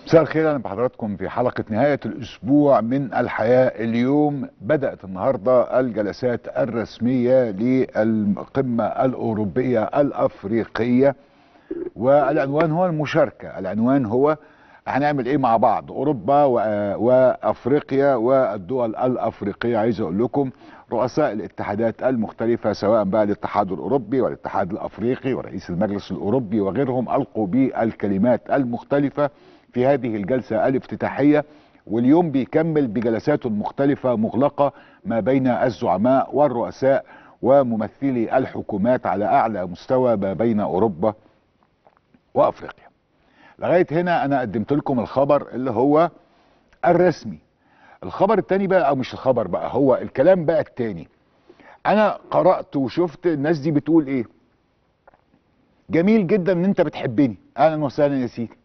مساء الخير اهلا بحضراتكم في حلقه نهايه الاسبوع من الحياه اليوم بدات النهارده الجلسات الرسميه للقمه الاوروبيه الافريقيه والعنوان هو المشاركه العنوان هو هنعمل ايه مع بعض اوروبا وافريقيا والدول الافريقيه عايز اقول لكم رؤساء الاتحادات المختلفه سواء بقى الاتحاد الاوروبي والاتحاد الافريقي ورئيس المجلس الاوروبي وغيرهم القوا بالكلمات المختلفه في هذه الجلسه الافتتاحيه واليوم بيكمل بجلسات مختلفه مغلقه ما بين الزعماء والرؤساء وممثلي الحكومات على اعلى مستوى ما بين اوروبا وافريقيا. لغايه هنا انا قدمت لكم الخبر اللي هو الرسمي. الخبر التاني بقى او مش الخبر بقى هو الكلام بقى التاني. انا قرات وشفت الناس دي بتقول ايه؟ جميل جدا ان انت بتحبني اهلا وسهلا يا سيدي.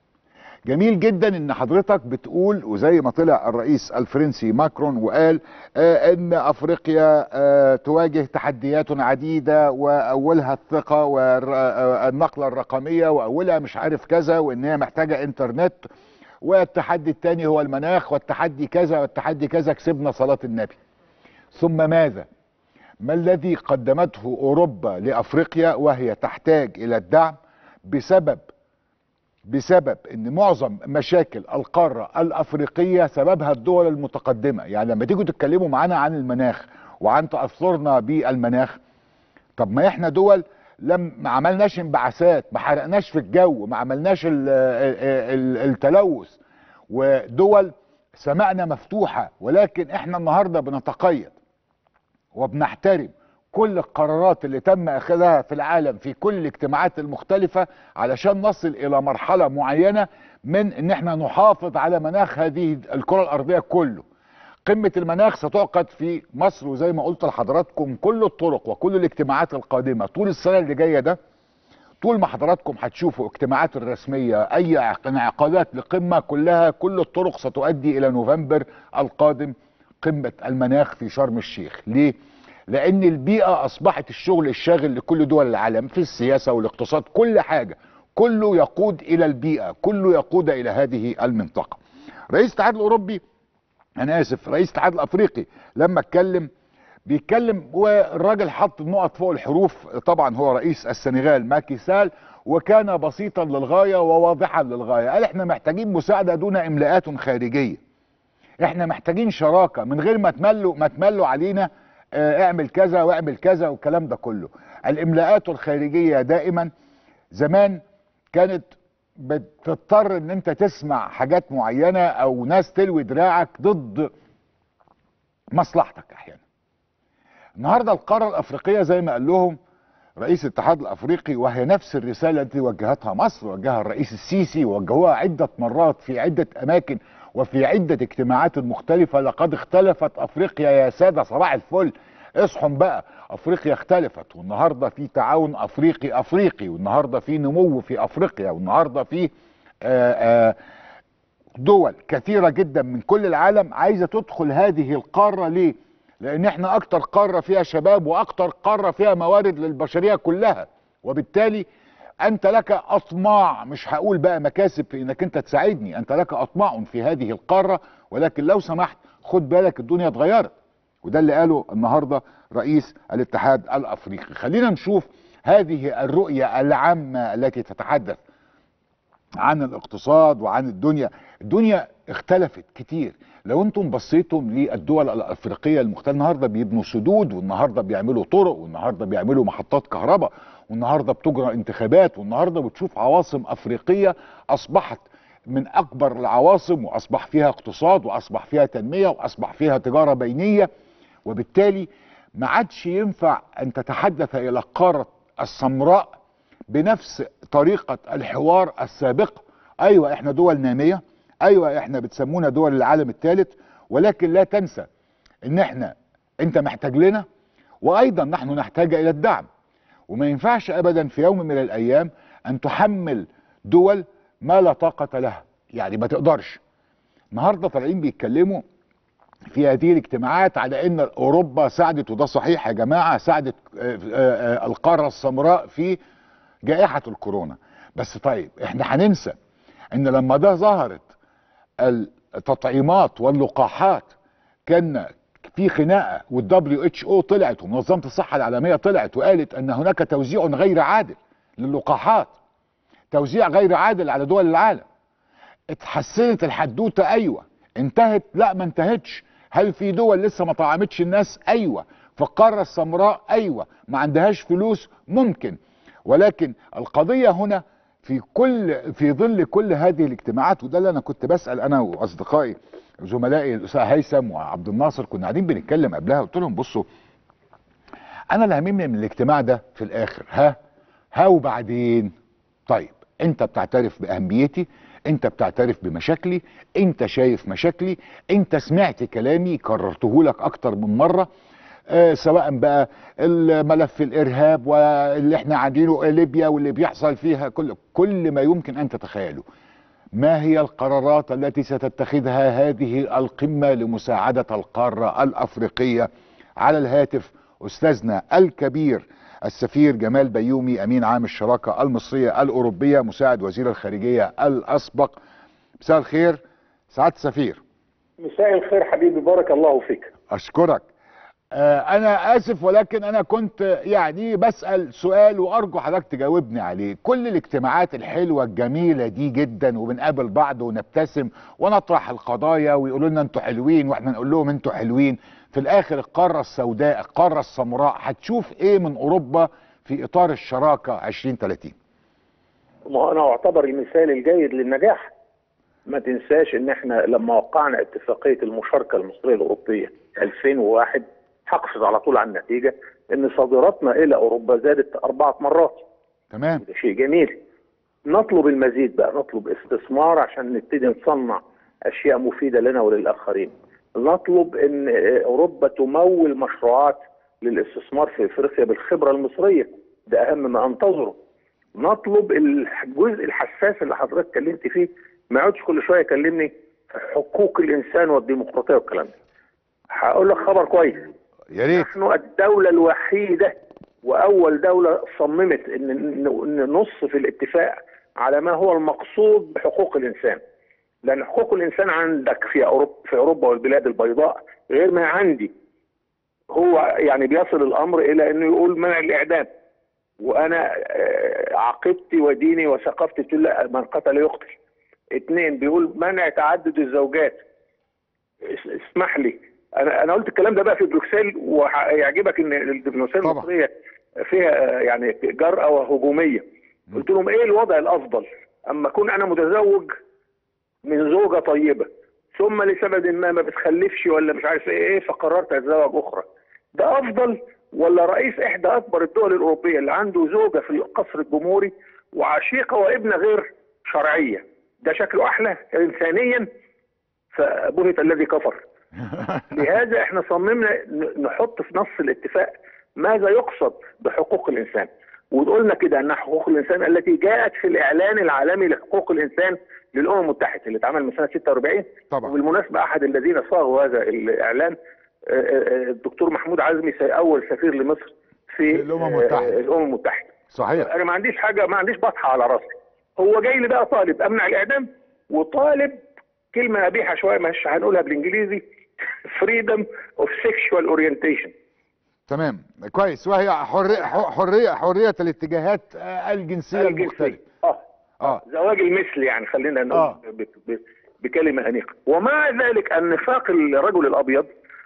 جميل جدا ان حضرتك بتقول وزي ما طلع الرئيس الفرنسي ماكرون وقال آه ان افريقيا آه تواجه تحديات عديده واولها الثقه والنقله الرقميه واولها مش عارف كذا وان هي محتاجه انترنت والتحدي الثاني هو المناخ والتحدي كذا والتحدي كذا كسبنا صلاه النبي ثم ماذا ما الذي قدمته اوروبا لافريقيا وهي تحتاج الى الدعم بسبب بسبب ان معظم مشاكل القاره الافريقيه سببها الدول المتقدمه يعني لما تيجوا تتكلموا معانا عن المناخ وعن تاثرنا بالمناخ طب ما احنا دول لم ما عملناش انبعاثات ما حرقناش في الجو ما عملناش ال ال التلوث ودول سمائنا مفتوحه ولكن احنا النهارده بنتقيد وبنحترم كل القرارات اللي تم اخذها في العالم في كل الاجتماعات المختلفة علشان نصل الى مرحلة معينة من ان احنا نحافظ على مناخ هذه الكرة الارضية كله قمة المناخ ستعقد في مصر وزي ما قلت لحضراتكم كل الطرق وكل الاجتماعات القادمة طول السنة اللي جاية ده طول ما حضراتكم هتشوفوا اجتماعات الرسمية اي انعقادات لقمة كلها كل الطرق ستؤدي الى نوفمبر القادم قمة المناخ في شرم الشيخ ليه؟ لان البيئه اصبحت الشغل الشاغل لكل دول العالم في السياسه والاقتصاد كل حاجه كله يقود الى البيئه كله يقود الى هذه المنطقه رئيس الاتحاد الاوروبي انا اسف رئيس الاتحاد الافريقي لما اتكلم بيتكلم والراجل حط النقط فوق الحروف طبعا هو رئيس السنغال ماكي سال وكان بسيطا للغايه وواضحا للغايه قال احنا محتاجين مساعده دون املاءات خارجيه احنا محتاجين شراكه من غير ما تملوا ما تملوا علينا اعمل كذا واعمل كذا والكلام ده كله الاملاءات الخارجيه دائما زمان كانت بتضطر ان انت تسمع حاجات معينه او ناس تلوي دراعك ضد مصلحتك احيانا النهارده القاره الافريقيه زي ما قال لهم رئيس الاتحاد الافريقي وهي نفس الرساله التي وجهتها مصر وجهها الرئيس السيسي وجهوها عده مرات في عده اماكن وفي عدة اجتماعات مختلفة لقد اختلفت افريقيا يا سادة صباح الفل اصحوا بقى افريقيا اختلفت والنهاردة في تعاون افريقي افريقي والنهاردة في نمو في افريقيا والنهاردة في آآ آآ دول كثيرة جدا من كل العالم عايزة تدخل هذه القارة ليه لان احنا اكتر قارة فيها شباب واكتر قارة فيها موارد للبشرية كلها وبالتالي انت لك اطماع مش هقول بقى مكاسب في انك انت تساعدني انت لك اطماع في هذه القاره ولكن لو سمحت خد بالك الدنيا اتغيرت وده اللي قاله النهارده رئيس الاتحاد الافريقي خلينا نشوف هذه الرؤيه العامه التي تتحدث عن الاقتصاد وعن الدنيا الدنيا اختلفت كتير لو انتم بصيتم للدول الافريقيه المختلفه النهارده بيبنوا سدود والنهارده بيعملوا طرق والنهارده بيعملوا محطات كهرباء والنهارده بتجرى انتخابات والنهارده بتشوف عواصم افريقيه اصبحت من اكبر العواصم واصبح فيها اقتصاد واصبح فيها تنميه واصبح فيها تجاره بينيه وبالتالي ما عادش ينفع ان تتحدث الى القاره السمراء بنفس طريقه الحوار السابقه ايوه احنا دول ناميه ايوه احنا بتسمونا دول العالم الثالث ولكن لا تنسى ان احنا انت محتاج لنا وايضا نحن نحتاج الى الدعم وما ينفعش ابدا في يوم من الايام ان تحمل دول ما لا طاقه لها يعني ما تقدرش النهارده طالعين بيتكلموا في هذه الاجتماعات على ان اوروبا ساعدت وده صحيح يا جماعه ساعدت القاره السمراء في جائحه الكورونا بس طيب احنا هننسى ان لما ده ظهرت التطعيمات واللقاحات كان في خناقه والدبليو اتش او طلعت ومنظمه الصحه العالميه طلعت وقالت ان هناك توزيع غير عادل للقاحات توزيع غير عادل على دول العالم اتحسنت الحدوته ايوه انتهت لا ما انتهتش هل في دول لسه ما طعمتش الناس ايوه في القاره السمراء ايوه ما عندهاش فلوس ممكن ولكن القضيه هنا في كل في ظل كل هذه الاجتماعات وده اللي انا كنت بسال انا واصدقائي زملائي الاستاذ هيثم وعبد الناصر كنا قاعدين بنتكلم قبلها قلت لهم بصوا انا اللي هاممني من الاجتماع ده في الاخر ها ها وبعدين طيب انت بتعترف باهميتي انت بتعترف بمشاكلي انت شايف مشاكلي انت سمعت كلامي كررته لك اكتر من مره آه سواء بقى الملف الارهاب واللي احنا قاعدينه ليبيا واللي بيحصل فيها كل كل ما يمكن ان تتخيله ما هي القرارات التي ستتخذها هذه القمه لمساعده القاره الافريقيه على الهاتف استاذنا الكبير السفير جمال بيومي امين عام الشراكه المصريه الاوروبيه مساعد وزير الخارجيه الاسبق مساء الخير سعاده السفير مساء الخير حبيبي بارك الله فيك اشكرك آه انا اسف ولكن انا كنت يعني بسال سؤال وارجو حضرتك تجاوبني عليه كل الاجتماعات الحلوه الجميله دي جدا وبنقابل بعض ونبتسم ونطرح القضايا ويقولوا لنا انتوا حلوين واحنا نقول لهم انتوا حلوين في الاخر القاره السوداء القاره السمراء هتشوف ايه من اوروبا في اطار الشراكه 2030 ما انا اعتبر المثال الجيد للنجاح ما تنساش ان احنا لما وقعنا اتفاقيه المشاركه المصريه الاوروبيه 2001 حققت على طول على النتيجه ان صادراتنا الى اوروبا زادت اربعه مرات تمام ده شيء جميل نطلب المزيد بقى نطلب استثمار عشان نبتدي نصنع اشياء مفيده لنا وللاخرين نطلب ان اوروبا تمول مشروعات للاستثمار في افريقيا بالخبره المصريه ده اهم ما انتظره نطلب الجزء الحساس اللي حضرتك اتكلمت فيه ما يقعدش كل شويه يكلمني في حقوق الانسان والديمقراطيه والكلام ده هقول لك خبر كويس يا ريت نحن الدوله الوحيده واول دوله صممت ان إن نص في الاتفاق على ما هو المقصود بحقوق الانسان لان حقوق الانسان عندك في اوروبا في اوروبا والبلاد البيضاء غير ما عندي هو يعني بيصل الامر الى انه يقول منع الاعدام وانا آه، عقيدتي وديني وثقافتي تقول لا من قتل يقتل اثنين بيقول منع تعدد الزوجات اس- اسمح لي انا انا قلت الكلام ده بقى في بروكسل وهيعجبك ان الدبلوماسيه طبعا. المصريه فيها آه، يعني جرأه وهجوميه قلت لهم ايه الوضع الافضل اما اكون انا متزوج من زوجه طيبه ثم لسبب ما ما بتخلفش ولا مش عارف ايه ايه فقررت اتزوج اخرى ده افضل ولا رئيس احدى اكبر الدول الاوروبيه اللي عنده زوجه في القصر الجمهوري وعشيقه وابنه غير شرعيه ده شكله احلى انسانيا فبهت الذي كفر لهذا احنا صممنا ن- نحط في نص الاتفاق ماذا يقصد بحقوق الانسان وقلنا كده ان حقوق الانسان التي جاءت في الاعلان العالمي لحقوق الانسان للامم المتحده اللي اتعمل من سنه 46 طبعا وبالمناسبه احد الذين صاغوا هذا الاعلان آه، آه، الدكتور محمود عزمي سي- اول سفير لمصر في الأمم آه، المتحدة. الامم المتحده صحيح انا ما عنديش حاجه ما عنديش بطحه على راسي هو جاي لي بقى طالب امنع الاعدام وطالب كلمه قبيحه شويه مش هنقولها بالانجليزي فريدم اوف سيكشوال اورينتيشن تمام كويس وهي حريه حريه حريه الاتجاهات آه، الجنسيه المختلفه اه اه زواج المثل يعني خلينا نقول آه. ب- ب- بكلمه انيقه ومع ذلك النفاق الرجل الابيض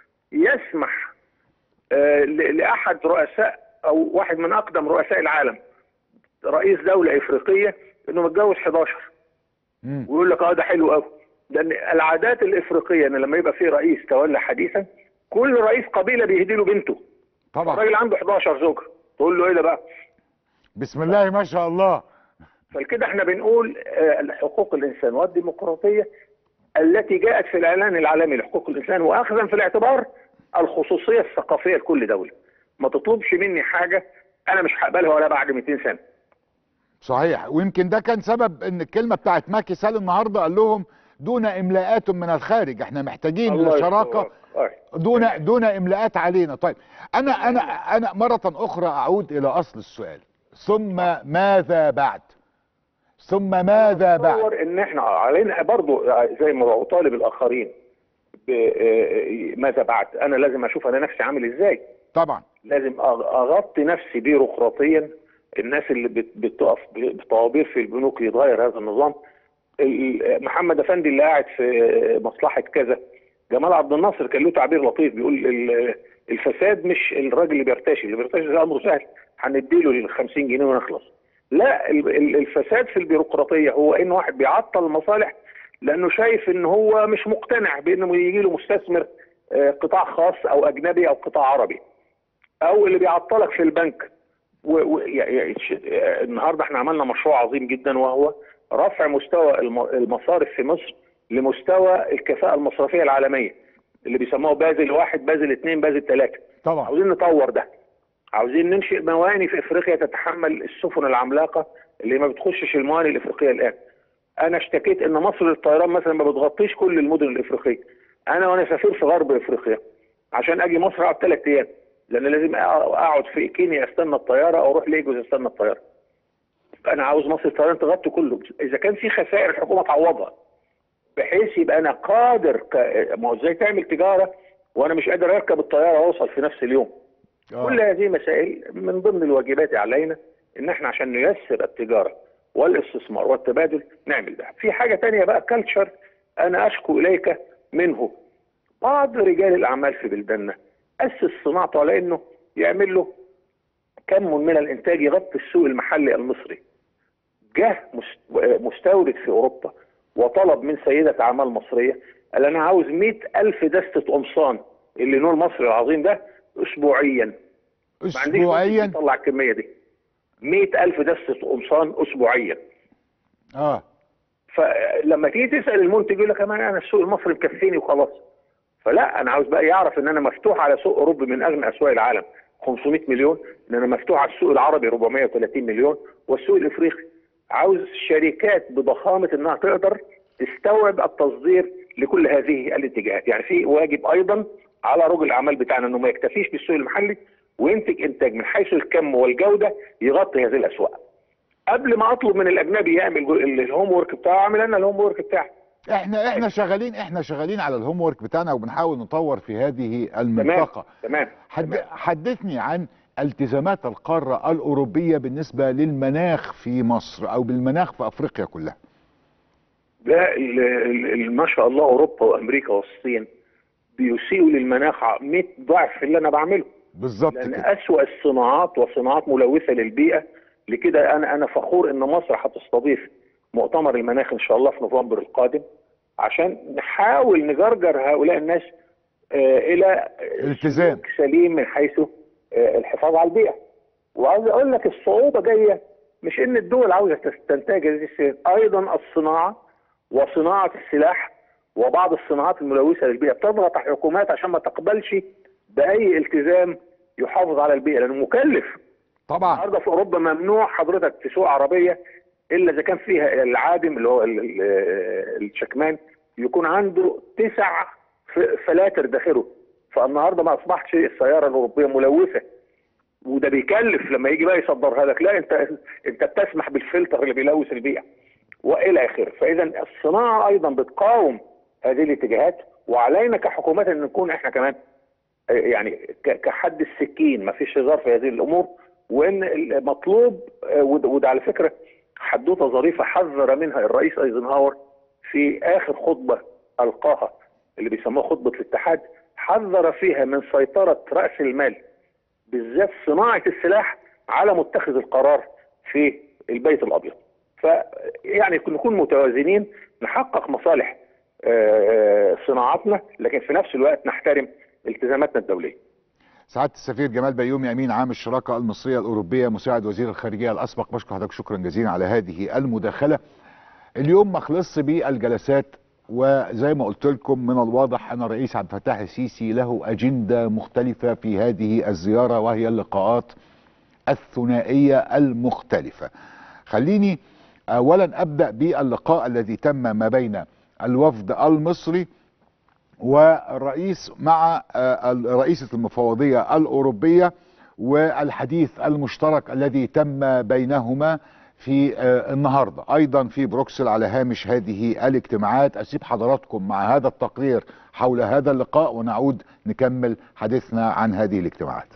يسمح آه، ل- لاحد رؤساء او واحد من اقدم رؤساء العالم رئيس دوله افريقيه انه متجوز 11 مم. ويقول لك اه ده حلو قوي لان العادات الافريقيه ان لما يبقى في رئيس تولى حديثا كل رئيس قبيله بيهدي له بنته طبعا الراجل عنده 11 زوجه تقول له ايه ده بقى بسم الله ما شاء الله فكده احنا بنقول آه، حقوق الانسان والديمقراطيه التي جاءت في الاعلان العالمي لحقوق الانسان واخذا في الاعتبار الخصوصيه الثقافيه لكل دوله ما تطلبش مني حاجه انا مش هقبلها ولا بعد 200 سنه صحيح ويمكن ده كان سبب ان الكلمه بتاعت ماكي سال النهارده قال لهم دون املاءات من الخارج احنا محتاجين الله لشراكه يسترك. آه. دون دون املاءات علينا طيب انا انا انا مره اخرى اعود الى اصل السؤال ثم ماذا بعد ثم ماذا بعد تصور ان احنا علينا برضو زي ما اطالب الاخرين ب- آه، ماذا بعد انا لازم اشوف انا نفسي عامل ازاي طبعا لازم أغ- اغطي نفسي بيروقراطيا الناس اللي بت- بتقف بطوابير في البنوك يتغير هذا النظام ال- محمد افندي اللي قاعد في مصلحه كذا جمال عبد الناصر كان له تعبير لطيف بيقول ال- الفساد مش الراجل اللي بيرتشي اللي بيرتشي ده امره سهل هنديله ال 50 جنيه ونخلص لا ال- ال- الفساد في البيروقراطيه هو ان واحد بيعطل المصالح لانه شايف ان هو مش مقتنع بانه يجي له مستثمر آه، قطاع خاص او اجنبي او قطاع عربي او اللي بيعطلك في البنك و... و... يع- يع- ش- آه، النهارده احنا عملنا مشروع عظيم جدا وهو رفع مستوى الم... المصارف في مصر لمستوى الكفاءة المصرفية العالمية اللي بيسموه بازل واحد بازل اثنين بازل ثلاثة طبعا عاوزين نطور ده عاوزين ننشئ مواني في افريقيا تتحمل السفن العملاقة اللي ما بتخشش المواني الافريقية الان انا اشتكيت ان مصر للطيران مثلا ما بتغطيش كل المدن الافريقية انا وانا سفير في غرب افريقيا عشان اجي مصر اقعد ثلاث ايام لان لازم اقعد في كينيا استنى الطياره او اروح ليجوز استنى الطياره انا عاوز مصر الطيران تغطي كله اذا كان في خسائر الحكومه تعوضها بحيث يبقى انا قادر ك... ما هو ازاي تعمل تجاره وانا مش قادر اركب الطياره واوصل في نفس اليوم آه. كل هذه مسائل من ضمن الواجبات علينا ان احنا عشان نيسر التجاره والاستثمار والتبادل نعمل ده في حاجه تانية بقى كلتشر انا اشكو اليك منه بعض رجال الاعمال في بلداننا اسس صناعته على انه يعمل له كم من الانتاج يغطي السوق المحلي المصري جه مست- مستورد في اوروبا وطلب من سيده اعمال مصريه قال انا عاوز مئة الف دستة قمصان اللي نور المصري العظيم ده اسبوعيا ما عنديش منتج اسبوعيا يطلع الكميه دي مئة الف دستة قمصان اسبوعيا اه فلما تيجي تسال المنتج يقول لك انا انا السوق المصري مكفيني وخلاص فلا انا عاوز بقى يعرف ان انا مفتوح على سوق اوروبا من اغنى اسواق العالم 500 مليون ان انا مفتوح على السوق العربي 430 مليون والسوق الافريقي عاوز شركات بضخامه انها تقدر تستوعب التصدير لكل هذه الاتجاهات يعني في واجب ايضا على رجل الاعمال بتاعنا انه ما يكتفيش بالسوق المحلي وينتج انتاج من حيث الكم والجوده يغطي هذه الاسواق قبل ما اطلب من الاجنبي يعمل جو- الهوم ورك بتاعه اعمل انا الهوم ورك بتاعي احنا احنا شغالين احنا شغالين على الهوم ورك بتاعنا وبنحاول نطور في هذه تمام المنطقه تمام حد تمام. حدثني عن التزامات القاره الاوروبيه بالنسبه للمناخ في مصر او بالمناخ في افريقيا كلها لا ال- ال- ال- ما شاء الله اوروبا وامريكا والصين بيسيئوا للمناخ ع- 100 ضعف اللي انا بعمله بالظبط لان كده اسوأ الصناعات وصناعات ملوثه للبيئه لكده انا انا فخور ان مصر هتستضيف مؤتمر المناخ ان شاء الله في نوفمبر القادم عشان نحاول نجرجر هؤلاء الناس آه الى التزام. سلوك سليم من حيث آه الحفاظ على البيئه وعايز اقول لك الصعوبه جايه مش ان الدول عاوزه تستنتج هذه السياسات ايضا الصناعه وصناعه السلاح وبعض الصناعات الملوثه للبيئه بتضغط على الحكومات عشان ما تقبلش باي التزام يحافظ على البيئه لانه مكلف طبعا النهارده في اوروبا ممنوع حضرتك تسوق عربيه الا اذا كان فيها العادم اللي هو ال- ال- الشكمان يكون عنده تسع ف- فلاتر داخله فالنهارده ما اصبحتش السياره الاوروبيه ملوثه وده بيكلف لما يجي بقى يصدرها لك لا انت انت بتسمح بالفلتر اللي بيلوث البيئه والى اخره فاذا الصناعه ايضا بتقاوم هذه الاتجاهات وعلينا كحكومات ان نكون احنا كمان آه، يعني ك- كحد السكين ما فيش هزار في هذه الامور وان المطلوب آه، وده وده على فكره حدوته ظريفه حذر منها الرئيس ايزنهاور في اخر خطبه القاها اللي بيسموها خطبه الاتحاد حذر فيها من سيطره راس المال بالذات صناعه السلاح على متخذ القرار في البيت الابيض. فيعني نكون متوازنين نحقق مصالح آه، آه، صناعاتنا لكن في نفس الوقت نحترم التزاماتنا الدوليه. سعاده السفير جمال بيومي امين عام الشراكه المصريه الاوروبيه مساعد وزير الخارجيه الاسبق بشكر حضرتك شكرا جزيلا على هذه المداخله اليوم ما خلصش بالجلسات وزي ما قلت لكم من الواضح ان الرئيس عبد الفتاح السيسي له اجنده مختلفه في هذه الزياره وهي اللقاءات الثنائيه المختلفه خليني اولا ابدا باللقاء الذي تم ما بين الوفد المصري والرئيس مع آه، رئيسة المفوضية الأوروبية والحديث المشترك الذي تم بينهما في آه، النهارده ايضا في بروكسل على هامش هذه الاجتماعات اسيب حضراتكم مع هذا التقرير حول هذا اللقاء ونعود نكمل حديثنا عن هذه الاجتماعات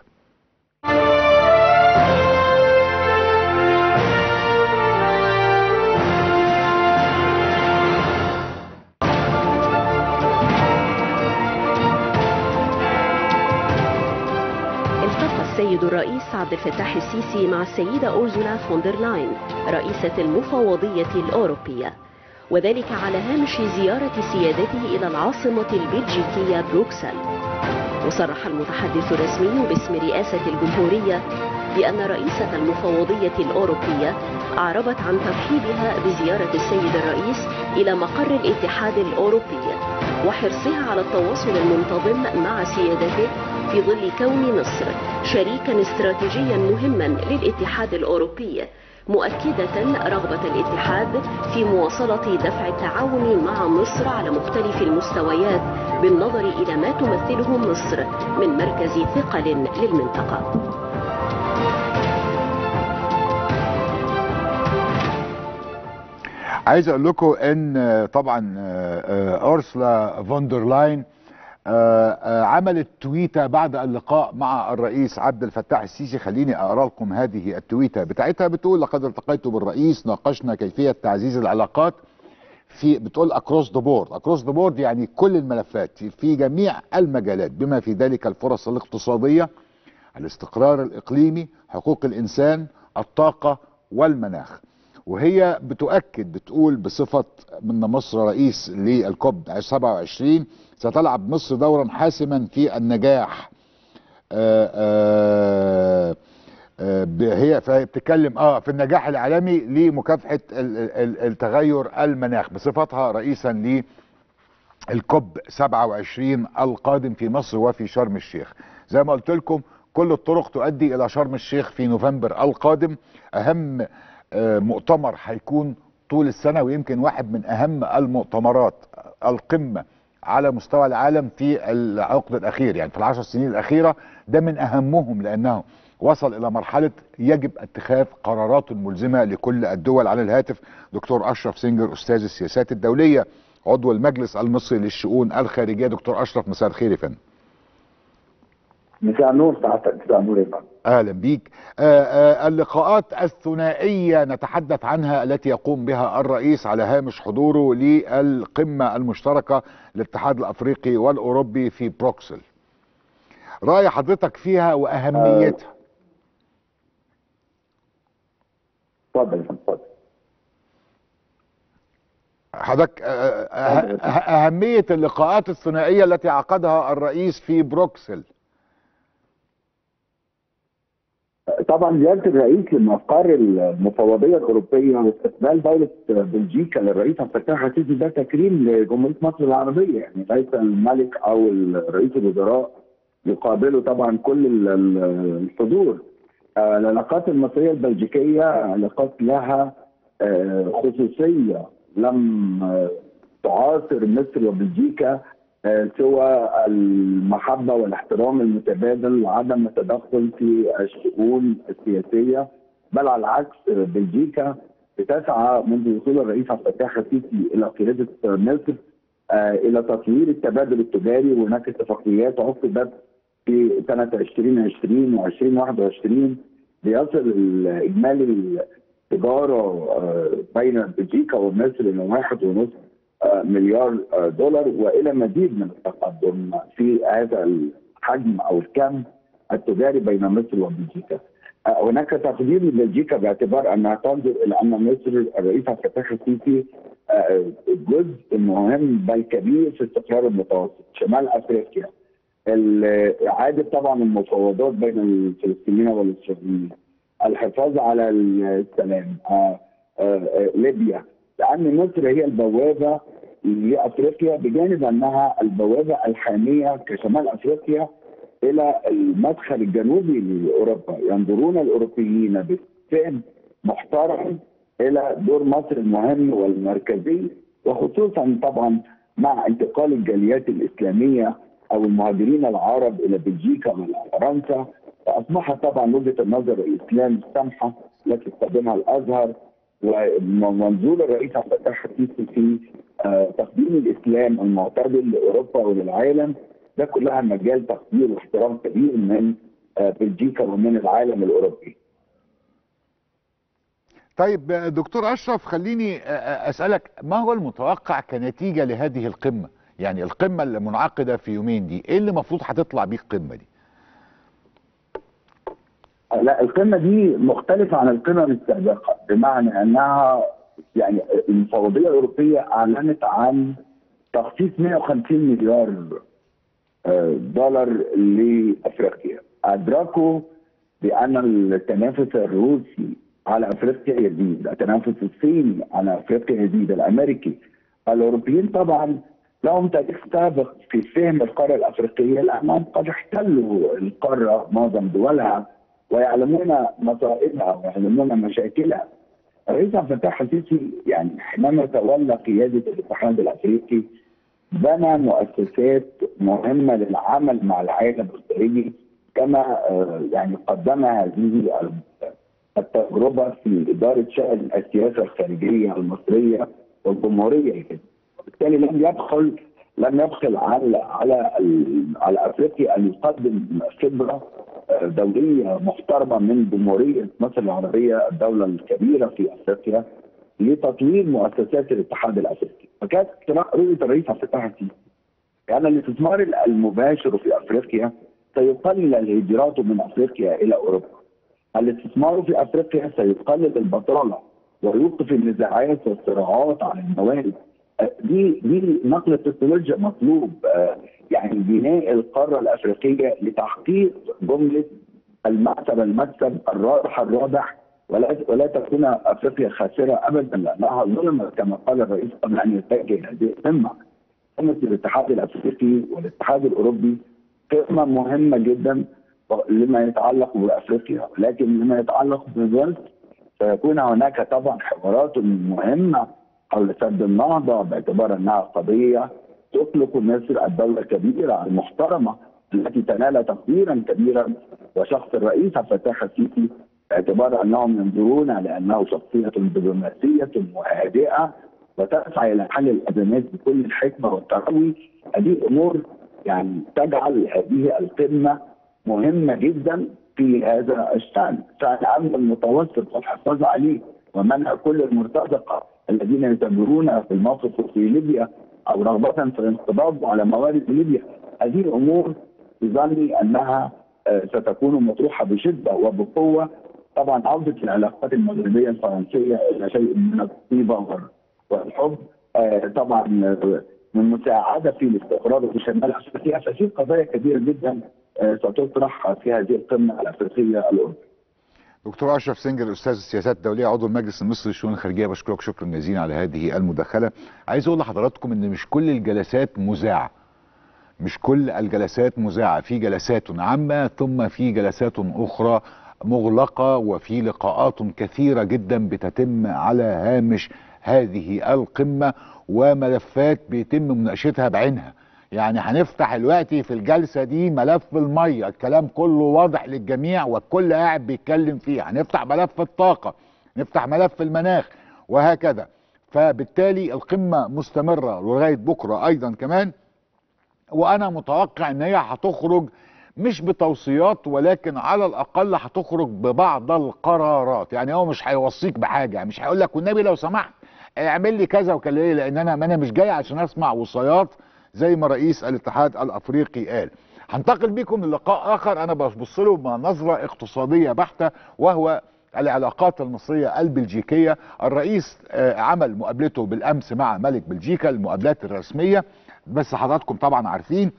التقى السيد الرئيس عبد الفتاح السيسي مع السيدة أورزولا فوندر لاين رئيسة المفوضية الأوروبية وذلك على هامش زيارة سيادته إلى العاصمة البلجيكية بروكسل وصرح المتحدث الرسمي باسم رئاسة الجمهورية بأن رئيسة المفوضية الأوروبية أعربت عن ترحيبها بزيارة السيد الرئيس إلى مقر الاتحاد الأوروبي وحرصها على التواصل المنتظم مع سيادته في ظل كون مصر شريكا استراتيجيا مهما للاتحاد الأوروبي مؤكدة رغبة الاتحاد في مواصلة دفع التعاون مع مصر على مختلف المستويات بالنظر إلى ما تمثله مصر من مركز ثقل للمنطقة عايز اقول لكم ان آه، طبعا آه، آه، اورسلا فوندر لاين آه، آه، عملت تويته بعد اللقاء مع الرئيس عبد الفتاح السيسي خليني اقرا لكم هذه التويته بتاعتها بتقول لقد التقيت بالرئيس ناقشنا كيفيه تعزيز العلاقات في بتقول اكروس ذا بورد اكروس ذا بورد يعني كل الملفات في جميع المجالات بما في ذلك الفرص الاقتصاديه الاستقرار الاقليمي حقوق الانسان الطاقه والمناخ وهي بتؤكد بتقول بصفة من مصر رئيس للكوب 27 ستلعب مصر دورا حاسما في النجاح آآ آآ آآ ب- هي فهي بتتكلم اه في النجاح العالمي لمكافحة ال- ال- التغير المناخ بصفتها رئيسا للكوب 27 القادم في مصر وفي شرم الشيخ زي ما قلت لكم كل الطرق تؤدي الى شرم الشيخ في نوفمبر القادم اهم آه، مؤتمر هيكون طول السنه ويمكن واحد من اهم المؤتمرات القمه على مستوى العالم في العقد الاخير يعني في العشر سنين الاخيره ده من اهمهم لانه وصل الى مرحله يجب اتخاذ قرارات ملزمه لكل الدول على الهاتف دكتور اشرف سينجر استاذ السياسات الدوليه عضو المجلس المصري للشؤون الخارجيه دكتور اشرف مساء الخير يا فندم مساء النور سعادتك مساء النور يا فندم اهلا بيك آه، آه، اللقاءات الثنائيه نتحدث عنها التي يقوم بها الرئيس على هامش حضوره للقمه المشتركه للاتحاد الافريقي والاوروبي في بروكسل راي حضرتك فيها واهميتها اتفضل يا فندم اتفضل حضرتك آه، آه، آه، اهميه اللقاءات الثنائيه التي عقدها الرئيس في بروكسل طبعا زياره الرئيس لمقر المفوضيه الاوروبيه واستقبال دوله بلجيكا للرئيس عبد الفتاح السيسي ده تكريم لجمهوريه مصر العربيه يعني ليس الملك او رئيس الوزراء يقابلوا طبعا كل ال- ال- الحضور آه، العلاقات المصريه البلجيكيه علاقات لها آه، خصوصيه لم آه، تعاصر مصر وبلجيكا آه، سوى المحبه والاحترام المتبادل وعدم التدخل في الشؤون السياسيه بل على العكس آه، بلجيكا بتسعى منذ وصول الرئيس عبد الفتاح السيسي الى قياده مصر آه، الى تطوير التبادل التجاري وهناك اتفاقيات عقدت في سنه 2020 و2021 ليصل الاجمالي التجاره آه، بين بلجيكا ومصر الى واحد ونصف آه، مليار آه، دولار والى مزيد من التقدم في هذا الحجم او الكم التجاري بين مصر وبلجيكا. آه، هناك تقدير لبلجيكا باعتبار انها تنظر الى ان مصر الرئيس عبد الفتاح السيسي آه، جزء مهم بل كبير في استقرار المتوسط شمال افريقيا. ال- اعاده طبعا المفاوضات بين الفلسطينيين والاسرائيليين. الحفاظ على السلام. آه، آه، آه، ليبيا لان مصر هي البوابه لافريقيا بجانب انها البوابه الحاميه كشمال افريقيا الى المدخل الجنوبي لاوروبا ينظرون الاوروبيين بفهم محترم الى دور مصر المهم والمركزي وخصوصا طبعا مع انتقال الجاليات الاسلاميه او المهاجرين العرب الى بلجيكا وفرنسا فاصبحت طبعا وجهه النظر الاسلام السامحه التي استخدمها الازهر ومنظور الرئيس عبد الفتاح السيسي في آه، تقديم الاسلام المعتدل لاوروبا وللعالم ده كلها مجال تقدير واحترام كبير من آه، بلجيكا ومن العالم الاوروبي. طيب دكتور اشرف خليني اسالك ما هو المتوقع كنتيجه لهذه القمه يعني القمه اللي منعقده في يومين دي ايه اللي المفروض هتطلع بيه القمه دي لا القمه دي مختلفه عن القمم السابقه بمعنى انها يعني المفوضيه الاوروبيه اعلنت عن تخصيص 150 مليار آه، دولار لافريقيا ادركوا بان التنافس الروسي على افريقيا يزيد، التنافس الصيني على افريقيا يزيد، الامريكي، الاوروبيين طبعا لهم تاريخ سابق في فهم القاره الافريقيه لانهم قد احتلوا القاره معظم دولها ويعلمون مصائبها ويعلمون مشاكلها. الرئيس عبد الفتاح السيسي يعني حينما تولى قياده الاتحاد الافريقي بنى مؤسسات مهمه للعمل مع العالم الخارجي كما آه، يعني قدم هذه التجربه في اداره شان السياسه الخارجيه المصريه والجمهوريه كده. وبالتالي لم يدخل لم يبخل على على على افريقيا ان يقدم خبره دوليه محترمه من جمهوريه مصر العربيه الدوله الكبيره في افريقيا لتطوير مؤسسات الاتحاد الافريقي، فكانت رؤيه الرئيس عبد الفتاح السيسي يعني الاستثمار المباشر في افريقيا سيقلل الهجرات من افريقيا الى اوروبا. الاستثمار في افريقيا سيقلل البطاله ويوقف النزاعات والصراعات على الموارد دي دي نقل التكنولوجيا مطلوب يعني بناء القاره الافريقيه لتحقيق جمله المكسب المكسب الرابح الرابح ولا ولا تكون افريقيا خاسره ابدا لانها ظلمت كما قال الرئيس قبل ان يتجه هذه القمه. قمه الاتحاد الافريقي والاتحاد الاوروبي قمه مهمه جدا لما يتعلق بافريقيا لكن لما يتعلق بمصر سيكون هناك طبعا حوارات مهمه حول سد النهضه باعتبار انها قضيه تطلق مصر الدوله الكبيره المحترمه التي تنال تقديرا كبيرا وشخص الرئيس عبد الفتاح السيسي باعتبار انهم ينظرون لانه شخصيه دبلوماسيه وهادئه وتسعى الى حل الازمات بكل الحكمه والتروي هذه امور يعني تجعل هذه القمه مهمه جدا في هذا الشان، شان الامن المتوسط والحفاظ عليه ومنع كل المرتزقه الذين يتبرون في الموقف في ليبيا او رغبه في الانقضاض على موارد ليبيا هذه الامور في ظني انها ستكون مطروحه بشده وبقوه طبعا عوده العلاقات المغربيه الفرنسيه الى شيء من الطيبه والحب طبعا من مساعده في الاستقرار في شمال افريقيا ففي قضايا كبيره جدا ستطرح في هذه القمه الافريقيه الاوروبيه. دكتور اشرف سنجر استاذ السياسات الدوليه عضو المجلس المصري للشؤون الخارجيه بشكرك شكرا جزيلا على هذه المداخله عايز اقول لحضراتكم ان مش كل الجلسات مذاعه مش كل الجلسات مذاعه في جلسات عامه ثم في جلسات اخرى مغلقه وفي لقاءات كثيره جدا بتتم على هامش هذه القمه وملفات بيتم مناقشتها بعينها يعني هنفتح دلوقتي في الجلسه دي ملف الميه الكلام كله واضح للجميع والكل قاعد بيتكلم فيه هنفتح ملف الطاقه نفتح ملف المناخ وهكذا فبالتالي القمه مستمره لغايه بكره ايضا كمان وانا متوقع ان هي هتخرج مش بتوصيات ولكن على الاقل هتخرج ببعض القرارات يعني هو مش هيوصيك بحاجه يعني مش هيقول لك والنبي لو سمحت اعمل لي كذا وكذا ليه لان انا ما انا مش جاي عشان اسمع وصايات زي ما رئيس الاتحاد الافريقي قال هنتقل بكم للقاء اخر انا ببص له بنظره اقتصاديه بحته وهو العلاقات المصريه البلجيكيه الرئيس عمل مقابلته بالامس مع ملك بلجيكا المقابلات الرسميه بس حضراتكم طبعا عارفين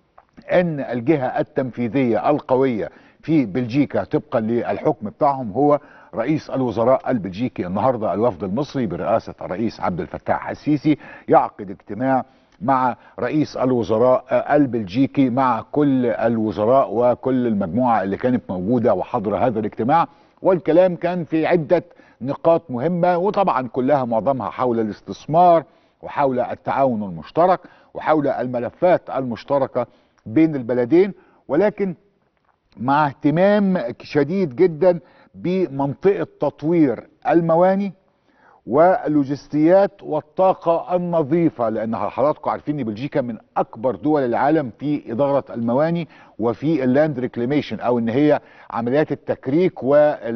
ان الجهه التنفيذيه القويه في بلجيكا طبقا للحكم بتاعهم هو رئيس الوزراء البلجيكي النهارده الوفد المصري برئاسه الرئيس عبد الفتاح السيسي يعقد اجتماع مع رئيس الوزراء البلجيكي مع كل الوزراء وكل المجموعه اللي كانت موجوده وحضر هذا الاجتماع والكلام كان في عده نقاط مهمه وطبعا كلها معظمها حول الاستثمار وحول التعاون المشترك وحول الملفات المشتركه بين البلدين ولكن مع اهتمام شديد جدا بمنطقه تطوير المواني واللوجستيات والطاقة النظيفة لأن حضراتكم عارفين إن بلجيكا من أكبر دول العالم في إدارة المواني وفي اللاند ريكليميشن أو إن هي عمليات التكريك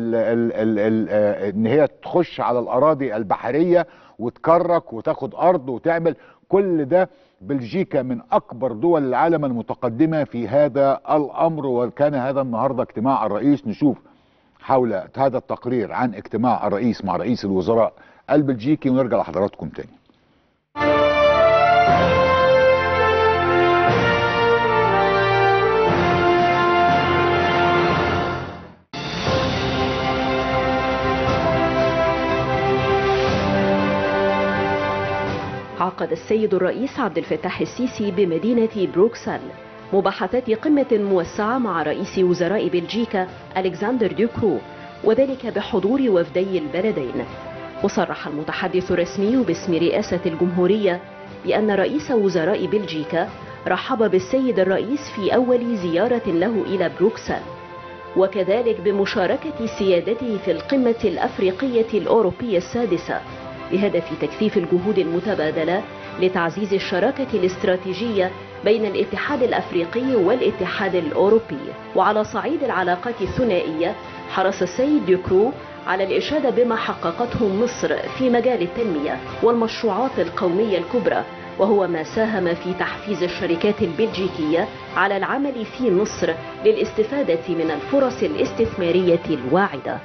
وإن هي تخش على الأراضي البحرية وتكرك وتاخد أرض وتعمل كل ده بلجيكا من أكبر دول العالم المتقدمة في هذا الأمر وكان هذا النهاردة اجتماع الرئيس نشوف حول هذا التقرير عن اجتماع الرئيس مع رئيس الوزراء البلجيكي ونرجع لحضراتكم تاني عقد السيد الرئيس عبد الفتاح السيسي بمدينة بروكسل مباحثات قمة موسعة مع رئيس وزراء بلجيكا ألكسندر ديوكرو وذلك بحضور وفدي البلدين وصرح المتحدث الرسمي باسم رئاسة الجمهورية بأن رئيس وزراء بلجيكا رحب بالسيد الرئيس في أول زيارة له إلى بروكسل وكذلك بمشاركة سيادته في القمة الأفريقية الأوروبية السادسة بهدف تكثيف الجهود المتبادلة لتعزيز الشراكة الاستراتيجية بين الاتحاد الأفريقي والاتحاد الأوروبي وعلى صعيد العلاقات الثنائية حرص السيد ديوكرو على الإشادة بما حققته مصر في مجال التنمية والمشروعات القومية الكبرى وهو ما ساهم في تحفيز الشركات البلجيكية على العمل في مصر للاستفادة من الفرص الاستثمارية الواعدة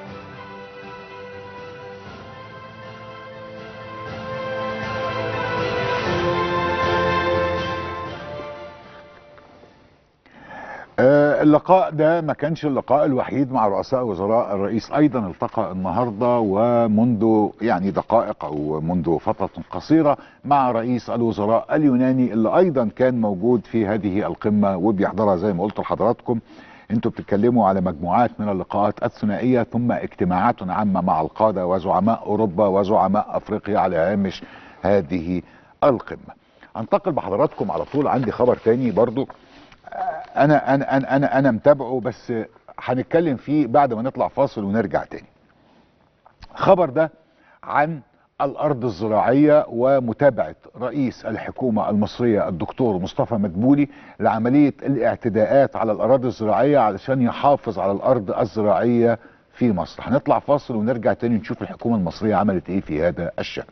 آه، اللقاء ده ما كانش اللقاء الوحيد مع رؤساء وزراء الرئيس ايضا التقى النهارده ومنذ يعني دقائق او منذ فتره قصيره مع رئيس الوزراء اليوناني اللي ايضا كان موجود في هذه القمه وبيحضرها زي ما قلت لحضراتكم انتوا بتتكلموا على مجموعات من اللقاءات الثنائيه ثم اجتماعات عامه مع القاده وزعماء اوروبا وزعماء افريقيا على هامش هذه القمه. انتقل بحضراتكم على طول عندي خبر تاني برضو انا انا انا انا, أنا متابعه بس هنتكلم فيه بعد ما نطلع فاصل ونرجع تاني. خبر ده عن الارض الزراعيه ومتابعه رئيس الحكومه المصريه الدكتور مصطفى مدبولي لعمليه الاعتداءات على الاراضي الزراعيه علشان يحافظ على الارض الزراعيه في مصر. هنطلع فاصل ونرجع تاني نشوف الحكومه المصريه عملت ايه في هذا الشان.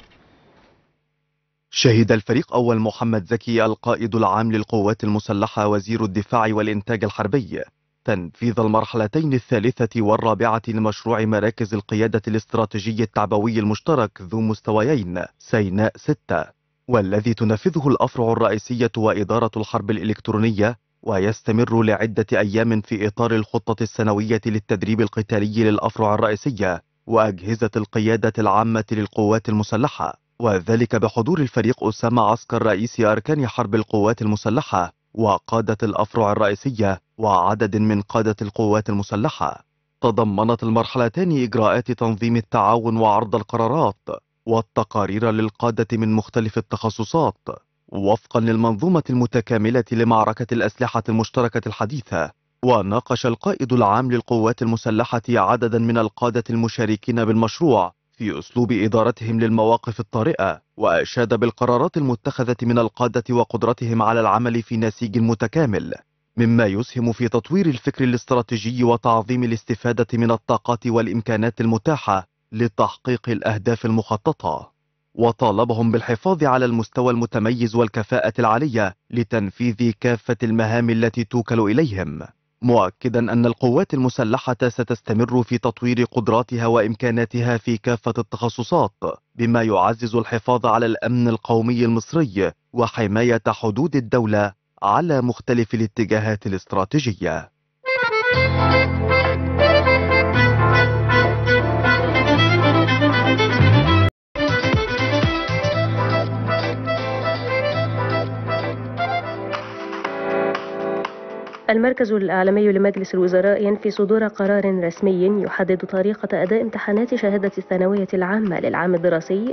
شهد الفريق أول محمد زكي القائد العام للقوات المسلحة وزير الدفاع والإنتاج الحربي تنفيذ المرحلتين الثالثة والرابعة لمشروع مراكز القيادة الاستراتيجي التعبوي المشترك ذو مستويين سيناء 6 والذي تنفذه الأفرع الرئيسية وإدارة الحرب الإلكترونية ويستمر لعدة أيام في إطار الخطة السنوية للتدريب القتالي للأفرع الرئيسية وأجهزة القيادة العامة للقوات المسلحة وذلك بحضور الفريق أسامة عسكر رئيس أركان حرب القوات المسلحة وقادة الأفرع الرئيسية وعدد من قادة القوات المسلحة تضمنت المرحلتان إجراءات تنظيم التعاون وعرض القرارات والتقارير للقادة من مختلف التخصصات وفقا للمنظومة المتكاملة لمعركة الأسلحة المشتركة الحديثة وناقش القائد العام للقوات المسلحة عددا من القادة المشاركين بالمشروع في أسلوب إدارتهم للمواقف الطارئة وأشاد بالقرارات المتخذة من القادة وقدرتهم على العمل في نسيج متكامل مما يسهم في تطوير الفكر الاستراتيجي وتعظيم الاستفادة من الطاقات والإمكانات المتاحة لتحقيق الأهداف المخططة وطالبهم بالحفاظ على المستوى المتميز والكفاءة العالية لتنفيذ كافة المهام التي توكل إليهم مؤكدا أن القوات المسلحة ستستمر في تطوير قدراتها وإمكاناتها في كافة التخصصات بما يعزز الحفاظ على الأمن القومي المصري وحماية حدود الدولة على مختلف الاتجاهات الاستراتيجية المركز الإعلامي لمجلس الوزراء ينفي صدور قرار رسمي يحدد طريقة أداء امتحانات شهادة الثانوية العامة للعام الدراسي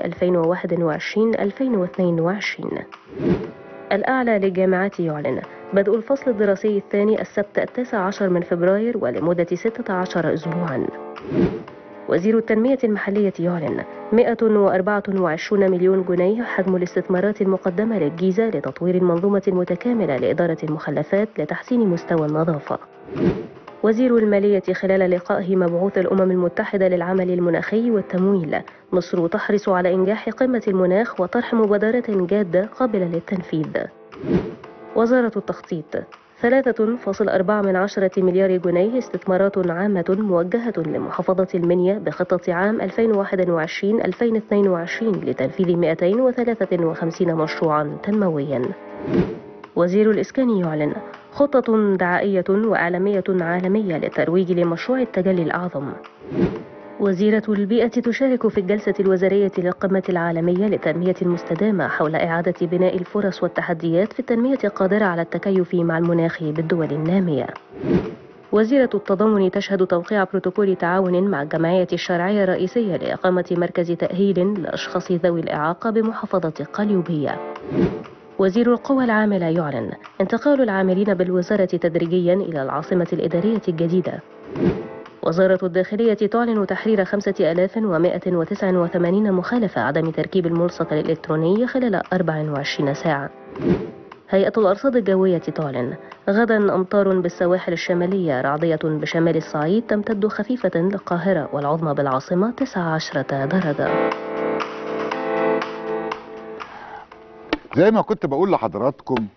2021-2022 الأعلى للجامعات يعلن بدء الفصل الدراسي الثاني السبت التاسع عشر من فبراير ولمدة 16 أسبوعا وزير التنمية المحلية يعلن 124 مليون جنيه حجم الاستثمارات المقدمة للجيزة لتطوير المنظومة المتكاملة لإدارة المخلفات لتحسين مستوى النظافة وزير المالية خلال لقائه مبعوث الأمم المتحدة للعمل المناخي والتمويل مصر تحرص على إنجاح قمة المناخ وطرح مبادرات جادة قابلة للتنفيذ وزارة التخطيط 3.4 من عشرة مليار جنيه استثمارات عامة موجهة لمحافظة المنيا بخطة عام 2021-2022 لتنفيذ 253 مشروعا تنمويا وزير الإسكان يعلن خطة دعائية وإعلامية عالمية للترويج لمشروع التجلي الأعظم وزيرة البيئة تشارك في الجلسة الوزارية للقمة العالمية للتنمية المستدامة حول إعادة بناء الفرص والتحديات في التنمية القادرة على التكيف مع المناخ بالدول النامية. وزيرة التضامن تشهد توقيع بروتوكول تعاون مع الجمعية الشرعية الرئيسية لإقامة مركز تأهيل لأشخاص ذوي الإعاقة بمحافظة قليوبية. وزير القوى العاملة يعلن انتقال العاملين بالوزارة تدريجيا إلى العاصمة الإدارية الجديدة. وزارة الداخلية تعلن تحرير 5189 مخالفة عدم تركيب الملصق الإلكتروني خلال 24 ساعة. هيئة الأرصاد الجوية تعلن غدا أمطار بالسواحل الشمالية رعدية بشمال الصعيد تمتد خفيفة للقاهرة والعظمى بالعاصمة 19 درجة. زي ما كنت بقول لحضراتكم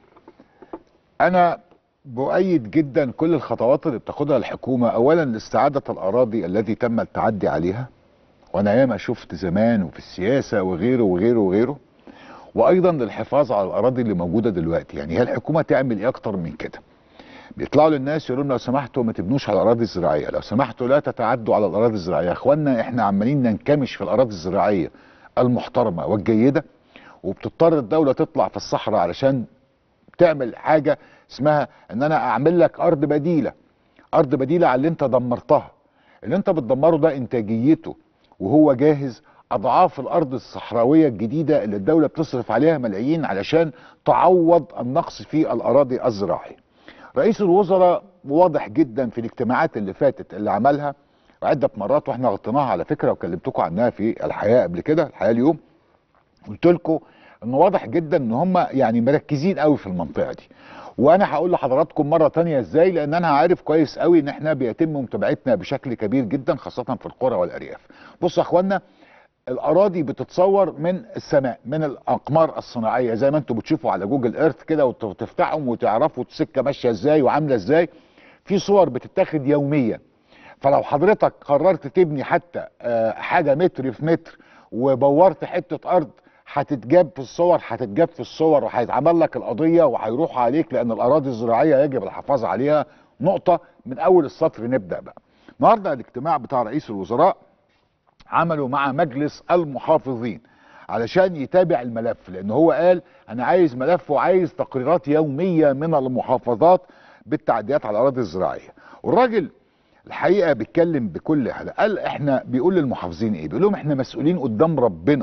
انا بؤيد جدا كل الخطوات اللي بتاخدها الحكومه اولا لاستعاده الاراضي التي تم التعدي عليها وانا ياما شفت زمان وفي السياسه وغيره وغيره وغيره وايضا للحفاظ على الاراضي اللي موجوده دلوقتي يعني هي الحكومه تعمل ايه اكتر من كده بيطلعوا للناس يقولوا لهم لو سمحتوا ما تبنوش على الاراضي الزراعيه لو سمحتوا لا تتعدوا على الاراضي الزراعيه يا اخوانا احنا عمالين ننكمش في الاراضي الزراعيه المحترمه والجيده وبتضطر الدوله تطلع في الصحراء علشان تعمل حاجه اسمها ان انا اعمل لك ارض بديله ارض بديله على اللي انت دمرتها اللي انت بتدمره ده انتاجيته وهو جاهز اضعاف الارض الصحراويه الجديده اللي الدوله بتصرف عليها ملايين علشان تعوض النقص في الاراضي الزراعيه رئيس الوزراء واضح جدا في الاجتماعات اللي فاتت اللي عملها عده مرات واحنا غطيناها على فكره وكلمتكم عنها في الحياه قبل كده الحياه اليوم قلت لكم انه واضح جدا ان هم يعني مركزين قوي في المنطقه دي وانا هقول لحضراتكم مره تانية ازاي لان انا عارف كويس قوي ان احنا بيتم متابعتنا بشكل كبير جدا خاصه في القرى والارياف بصوا يا اخوانا الاراضي بتتصور من السماء من الاقمار الصناعيه زي ما انتم بتشوفوا على جوجل ايرث كده وتفتحهم وتعرفوا السكه ماشيه ازاي وعامله ازاي في صور بتتاخد يوميا فلو حضرتك قررت تبني حتى آه، حاجه متر في متر وبورت حته ارض هتتجاب في الصور هتتجاب في الصور وهيتعمل لك القضيه وهيروح عليك لان الاراضي الزراعيه يجب الحفاظ عليها نقطه من اول السطر نبدا بقى. النهارده الاجتماع بتاع رئيس الوزراء عملوا مع مجلس المحافظين علشان يتابع الملف لان هو قال انا عايز ملف وعايز تقريرات يوميه من المحافظات بالتعديات على الاراضي الزراعيه والراجل الحقيقه بيتكلم بكل حاجه قال احنا بيقول للمحافظين ايه بيقول لهم احنا مسؤولين قدام ربنا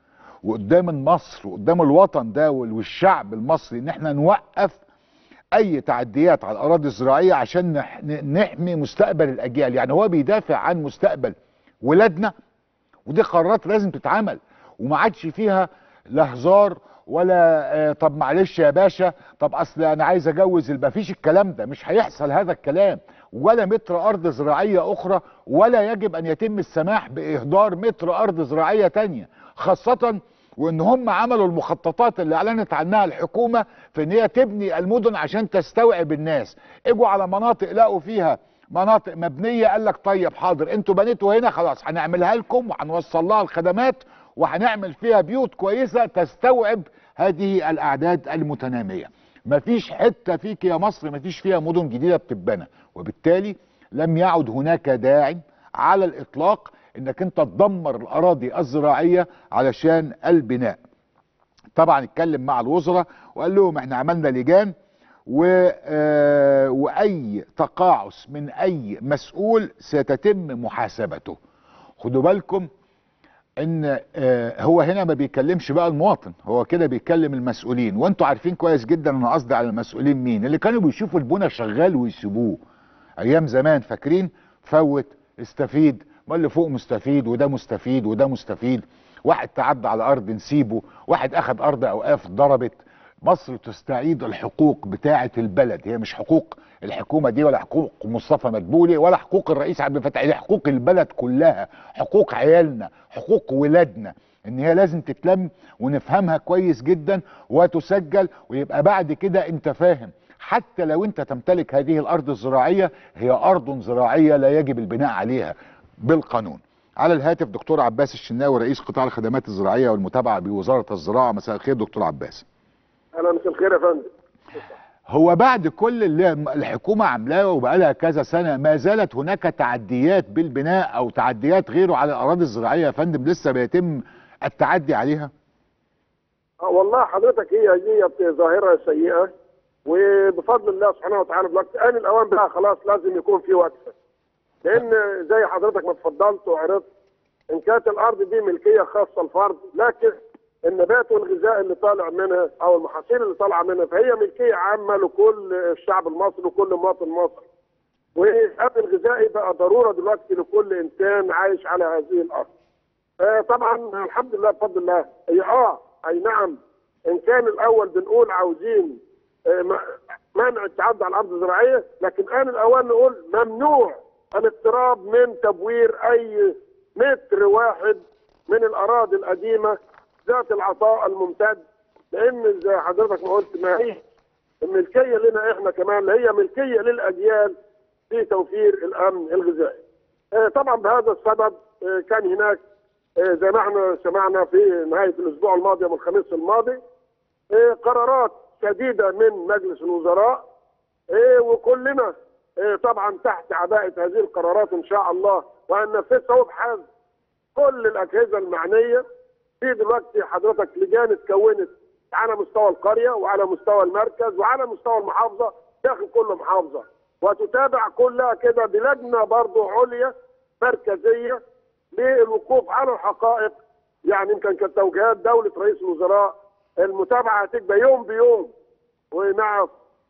وقدام مصر وقدام الوطن ده والشعب المصري ان احنا نوقف اي تعديات على الاراضي الزراعيه عشان نح- نحمي مستقبل الاجيال يعني هو بيدافع عن مستقبل ولادنا ودي قرارات لازم تتعمل وما عادش فيها لا هزار ولا آه، طب معلش يا باشا طب اصل انا عايز اجوز ما فيش الكلام ده مش هيحصل هذا الكلام ولا متر ارض زراعيه اخرى ولا يجب ان يتم السماح باهدار متر ارض زراعيه تانية خاصه وان هم عملوا المخططات اللي اعلنت عنها الحكومه في ان هي تبني المدن عشان تستوعب الناس اجوا على مناطق لقوا فيها مناطق مبنيه قال لك طيب حاضر انتوا بنيتوا هنا خلاص هنعملها لكم وهنوصل لها الخدمات وهنعمل فيها بيوت كويسه تستوعب هذه الاعداد المتناميه مفيش حته فيك يا مصر مفيش فيها مدن جديده بتتبنى وبالتالي لم يعد هناك داعي على الاطلاق انك انت تدمر الاراضي الزراعيه علشان البناء طبعا اتكلم مع الوزراء وقال لهم احنا عملنا لجان و... آه، واي تقاعس من اي مسؤول ستتم محاسبته خدوا بالكم ان آه، هو هنا ما بيكلمش بقى المواطن هو كده بيكلم المسؤولين وانتوا عارفين كويس جدا انا قصدي على المسؤولين مين اللي كانوا بيشوفوا البنا شغال ويسيبوه ايام زمان فاكرين فوت استفيد ما اللي فوق مستفيد وده مستفيد وده مستفيد واحد تعدى على ارض نسيبه واحد اخذ ارض اوقاف ضربت مصر تستعيد الحقوق بتاعه البلد هي مش حقوق الحكومه دي ولا حقوق مصطفى مدبولي ولا حقوق الرئيس عبد الفتاح دي حقوق البلد كلها حقوق عيالنا حقوق ولادنا ان هي لازم تتلم ونفهمها كويس جدا وتسجل ويبقى بعد كده انت فاهم حتى لو انت تمتلك هذه الارض الزراعيه هي ارض زراعيه لا يجب البناء عليها بالقانون على الهاتف دكتور عباس الشناوي رئيس قطاع الخدمات الزراعيه والمتابعه بوزاره الزراعه مساء الخير دكتور عباس اهلا مساء الخير يا فندم هو بعد كل اللي الحكومه عاملاه وبقالها كذا سنه ما زالت هناك تعديات بالبناء او تعديات غيره على الاراضي الزراعيه يا فندم لسه بيتم التعدي عليها آه والله حضرتك هي دي ظاهره سيئه وبفضل الله سبحانه وتعالى دلوقتي ان الاوان بقى خلاص لازم يكون في وقفه لان زي حضرتك ما اتفضلت وعرفت ان كانت الارض دي ملكيه خاصه الفرد لكن النبات والغذاء اللي طالع منها او المحاصيل اللي طالعه منها فهي ملكيه عامه لكل الشعب المصري وكل مواطن مصري والامن الغذائي بقى ضروره دلوقتي لكل انسان عايش على هذه الارض آه طبعا الحمد لله بفضل الله هي اه اي نعم ان كان الاول بنقول عاوزين آه منع التعدي على الارض الزراعيه لكن ان الاوان نقول ممنوع الاقتراب من تبوير اي متر واحد من الاراضي القديمه ذات العطاء الممتد لان زي حضرتك ما قلت ما هي الملكيه لنا احنا كمان هي ملكيه للاجيال في توفير الامن الغذائي. آه طبعا بهذا السبب آه كان هناك آه زي ما احنا سمعنا في نهايه الاسبوع الماضي يوم الخميس الماضي قرارات شديده من مجلس الوزراء وكلنا طبعا تحت عباءه هذه القرارات ان شاء الله وهننفذها وبحث كل الاجهزه المعنيه في دلوقتي حضرتك لجان اتكونت على مستوى القريه وعلى مستوى المركز وعلى مستوى المحافظه داخل كل محافظه وتتابع كلها كده بلجنه برضه عليا مركزيه للوقوف على الحقائق يعني يمكن كانت توجيهات دوله رئيس الوزراء المتابعه هتبقى يوم بيوم ومع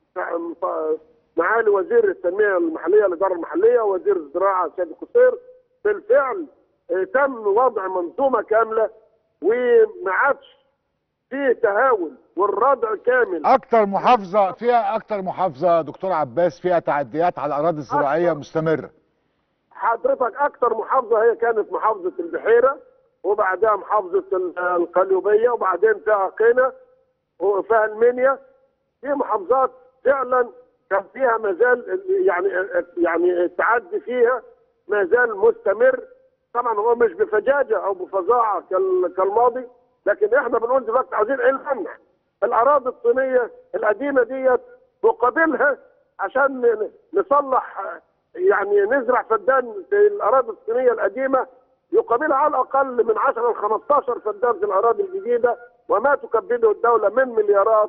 معالي وزير التنميه المحليه الاداره المحليه وزير الزراعه سيد القصير بالفعل تم وضع منظومه كامله وما عادش فيه تهاون والردع كامل اكتر محافظه فيها اكتر محافظه دكتور عباس فيها تعديات على الاراضي الزراعيه أكتر. مستمره حضرتك اكتر محافظه هي كانت محافظه البحيره وبعدها محافظه القليوبيه وبعدين فيها قنا وفيها المنيا في محافظات فعلا كان فيها مازال يعني يعني التعدي فيها ما زال مستمر طبعا هو مش بفجاجه او بفظاعه كالماضي لكن احنا بنقول دلوقتي عايزين ايه المنع؟ الاراضي الصينيه القديمه ديت مقابلها عشان نصلح يعني نزرع فدان في الاراضي الصينيه القديمه يقابلها على الاقل من 10 ل 15 فدان في الاراضي الجديده وما تكبده الدوله من مليارات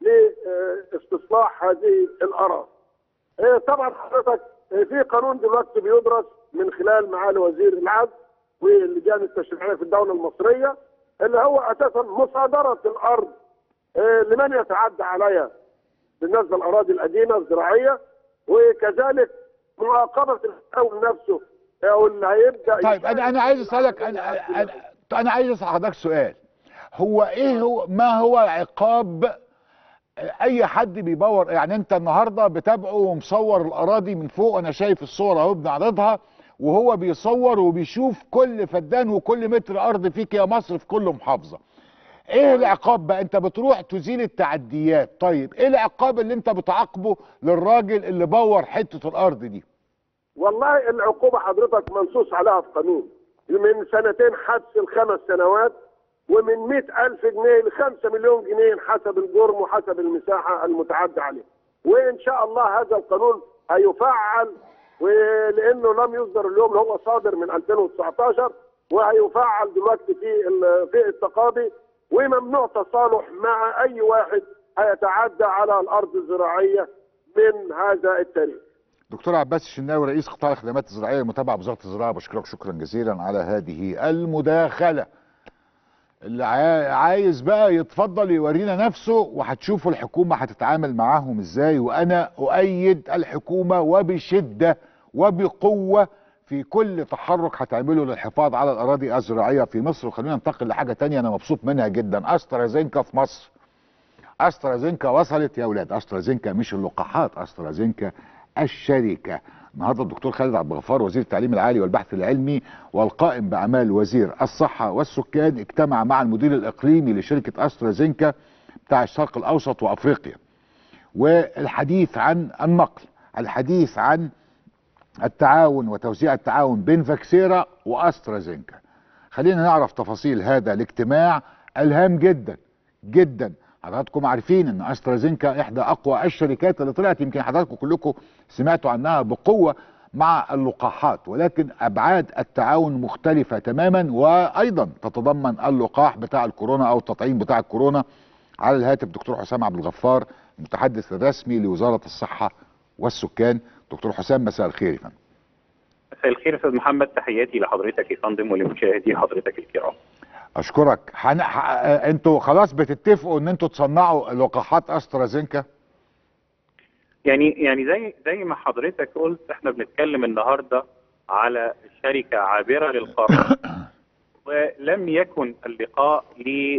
لاستصلاح هذه الاراضي. طبعا حضرتك في قانون دلوقتي بيدرس من خلال معالي وزير العدل واللجان التشريعيه في الدوله المصريه اللي هو اساسا مصادره الارض لمن يتعدى عليها بالنسبه للاراضي القديمه الزراعيه وكذلك مراقبه الحول نفسه او اللي هيبدا طيب انا انا عايز اسالك انا انا, أنا عايز اسال حضرتك سؤال هو ايه هو ما هو عقاب اي حد بيبور يعني انت النهارده بتابعه ومصور الاراضي من فوق انا شايف الصور اهو بنعرضها وهو بيصور وبيشوف كل فدان وكل متر ارض فيك يا مصر في كل محافظه ايه العقاب بقى انت بتروح تزيل التعديات طيب ايه العقاب اللي انت بتعاقبه للراجل اللي بور حته الارض دي والله العقوبه حضرتك منصوص عليها في قانون من سنتين حبس لخمس سنوات ومن مئة ألف جنيه لخمسة مليون جنيه حسب الجرم وحسب المساحة المتعدى عليه وإن شاء الله هذا القانون هيفعل ولأنه لم يصدر اليوم اللي هو صادر من 2019 وهيفعل دلوقتي في في التقاضي وممنوع تصالح مع أي واحد هيتعدى على الأرض الزراعية من هذا التاريخ دكتور عباس الشناوي رئيس قطاع الخدمات الزراعيه المتابعه بوزاره الزراعه بشكرك شكرا جزيلا على هذه المداخله اللي عايز بقى يتفضل يورينا نفسه وهتشوفوا الحكومة هتتعامل معاهم ازاي وانا اؤيد الحكومة وبشدة وبقوة في كل تحرك هتعمله للحفاظ على الاراضي الزراعيه في مصر وخلينا ننتقل لحاجه تانية انا مبسوط منها جدا استرازينكا في مصر استرازينكا وصلت يا اولاد استرازينكا مش اللقاحات استرازينكا الشركه النهارده الدكتور خالد عبد الغفار وزير التعليم العالي والبحث العلمي والقائم باعمال وزير الصحه والسكان اجتمع مع المدير الاقليمي لشركه استرازينكا بتاع الشرق الاوسط وافريقيا والحديث عن النقل الحديث عن التعاون وتوزيع التعاون بين فاكسيرا واسترازينكا خلينا نعرف تفاصيل هذا الاجتماع الهام جدا جدا حضراتكم عارفين ان استرازينكا احدى اقوى الشركات اللي طلعت يمكن حضراتكم كلكم سمعتوا عنها بقوه مع اللقاحات ولكن ابعاد التعاون مختلفه تماما وايضا تتضمن اللقاح بتاع الكورونا او التطعيم بتاع الكورونا على الهاتف دكتور حسام عبد الغفار المتحدث الرسمي لوزاره الصحه والسكان دكتور حسام مساء الخير يا فندم مساء الخير استاذ محمد تحياتي لحضرتك يا فندم ولمشاهدي حضرتك الكرام اشكرك حن... ح... انتوا خلاص بتتفقوا ان انتوا تصنعوا لقاحات استرازينكا يعني يعني زي زي ما حضرتك قلت احنا بنتكلم النهارده على شركه عابره للقاره ولم يكن اللقاء ل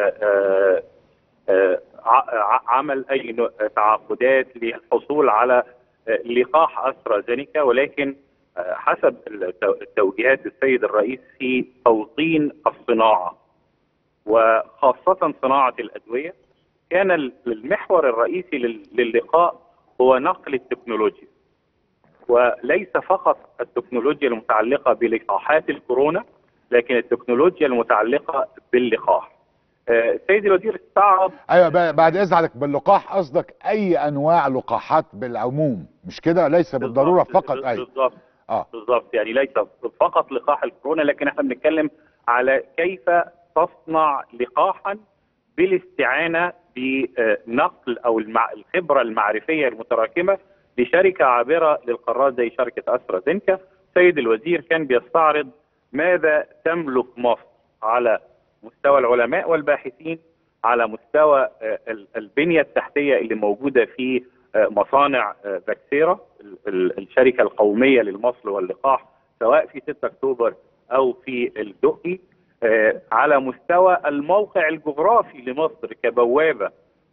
عمل اي تعاقدات للحصول على لقاح استرازينيكا ولكن حسب توجيهات السيد الرئيس في توطين الصناعه وخاصه صناعه الادويه كان المحور الرئيسي للقاء هو نقل التكنولوجيا وليس فقط التكنولوجيا المتعلقه بلقاحات الكورونا لكن التكنولوجيا المتعلقه باللقاح السيد الوزير استعرض ايوه بعد اذنك باللقاح قصدك اي انواع لقاحات بالعموم مش كده ليس بالضروره فقط اي بالضبط اه بالضبط يعني ليس فقط لقاح الكورونا لكن احنا بنتكلم على كيف تصنع لقاحا بالاستعانه بنقل او المع... الخبره المعرفيه المتراكمه لشركه عابره للقارات زي شركه استرازينكا سيد الوزير كان بيستعرض ماذا تملك مصر على مستوى العلماء والباحثين على مستوى البنيه التحتيه اللي موجوده في مصانع فاكسيرا الشركه القوميه للمصل واللقاح سواء في 6 اكتوبر او في الدقي على مستوى الموقع الجغرافي لمصر كبوابه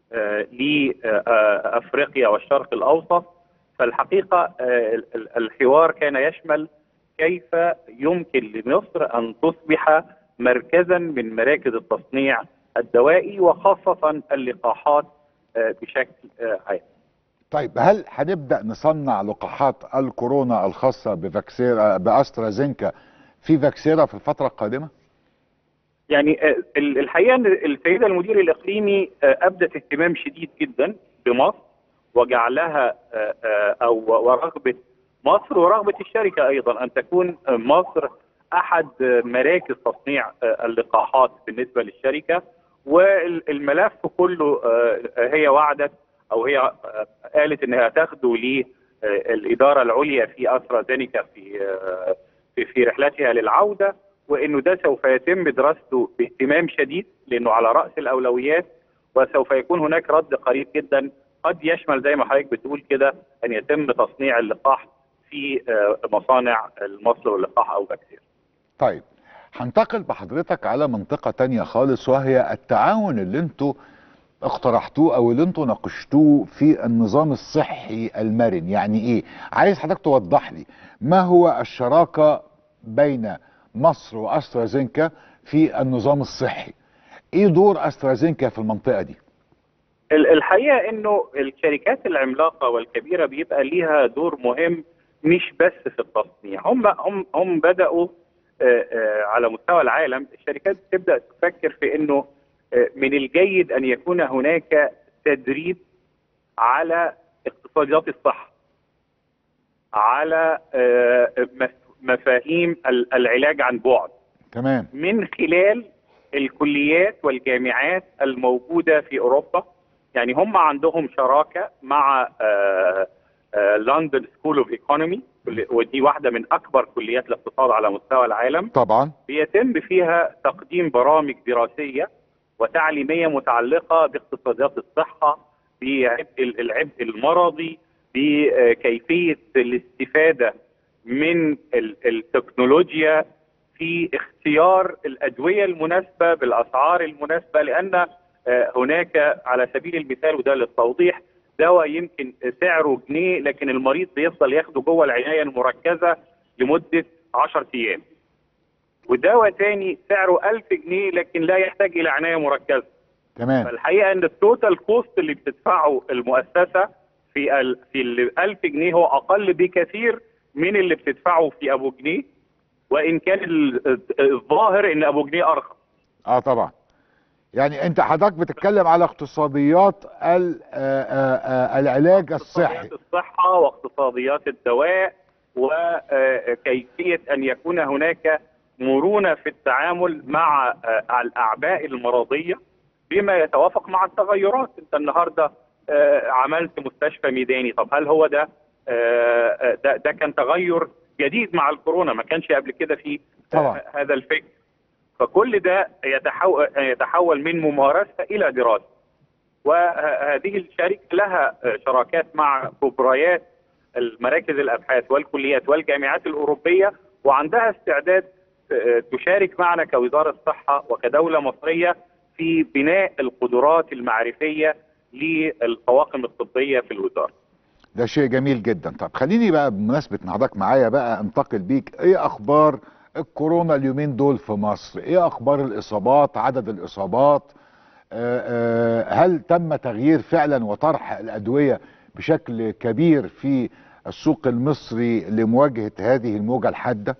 لافريقيا والشرق الاوسط فالحقيقه الحوار كان يشمل كيف يمكن لمصر ان تصبح مركزا من مراكز التصنيع الدوائي وخاصه اللقاحات بشكل عام. طيب هل هنبدا نصنع لقاحات الكورونا الخاصه بفاكسيرا باسترازينكا في فاكسيرا في الفتره القادمه؟ يعني الحقيقه ان السيده المدير الاقليمي ابدت اهتمام شديد جدا بمصر وجعلها او ورغبه مصر ورغبه الشركه ايضا ان تكون مصر احد مراكز تصنيع اللقاحات بالنسبه للشركه والملف كله هي وعدت او هي قالت انها تاخده للاداره العليا في استرازينيكا في في في رحلتها للعوده وانه ده سوف يتم دراسته باهتمام شديد لانه على راس الاولويات وسوف يكون هناك رد قريب جدا قد يشمل زي ما حضرتك بتقول كده ان يتم تصنيع اللقاح في مصانع المصل واللقاح او فاكسير. طيب هنتقل بحضرتك على منطقه تانية خالص وهي التعاون اللي انتوا اقترحتوه او اللي انتوا ناقشتوه في النظام الصحي المرن يعني ايه عايز حضرتك توضح لي ما هو الشراكه بين مصر واسترازينكا في النظام الصحي ايه دور استرازينكا في المنطقه دي الحقيقه انه الشركات العملاقه والكبيره بيبقى ليها دور مهم مش بس في التصنيع هم هم هم بداوا على مستوى العالم الشركات تبدا تفكر في انه من الجيد ان يكون هناك تدريب على اقتصاديات الصحه على مفاهيم العلاج عن بعد تمام من خلال الكليات والجامعات الموجوده في اوروبا يعني هم عندهم شراكه مع لندن سكول اوف ايكونومي ودي واحده من اكبر كليات الاقتصاد على مستوى العالم طبعا بيتم فيها تقديم برامج دراسيه وتعليميه متعلقه باقتصاديات الصحه بعبء العبء المرضي بكيفيه الاستفاده من ال- التكنولوجيا في اختيار الادويه المناسبه بالاسعار المناسبه لان آه، هناك على سبيل المثال وده للتوضيح دواء يمكن سعره جنيه لكن المريض بيفضل ياخده جوه العنايه المركزه لمده 10 ايام ودواء تاني سعره 1000 جنيه لكن لا يحتاج الى عنايه مركزه تمام فالحقيقه ان التوتال كوست اللي بتدفعه المؤسسه في ال في ال 1000 جنيه هو اقل بكثير من اللي بتدفعه في ابو جنيه وان كان ال- الظاهر ان ابو جنيه ارخص اه طبعا يعني انت حضرتك بتتكلم على اقتصاديات ال- آه، آه، آه، العلاج الصحي اقتصاديات الصحه واقتصاديات الدواء وكيفيه ان يكون هناك مرونه في التعامل مع آه، الاعباء المرضيه بما يتوافق مع التغيرات انت النهارده آه، عملت مستشفى ميداني طب هل هو ده آه، آه، ده ده كان تغير جديد مع الكورونا ما كانش قبل كده في آه، طبعا. هذا الفكر فكل ده يتحول يتحول من ممارسه الى دراسه وهذه الشركه لها شراكات مع كبريات المراكز الابحاث والكليات والجامعات الاوروبيه وعندها استعداد تشارك معنا كوزاره صحه وكدوله مصريه في بناء القدرات المعرفيه للطواقم الطبيه في الوزاره. ده شيء جميل جدا طب خليني بقى بمناسبة ان حضرتك معايا بقى انتقل بيك ايه اخبار الكورونا اليومين دول في مصر ايه اخبار الاصابات عدد الاصابات آه، آه، هل تم تغيير فعلا وطرح الادوية بشكل كبير في السوق المصري لمواجهة هذه الموجة الحادة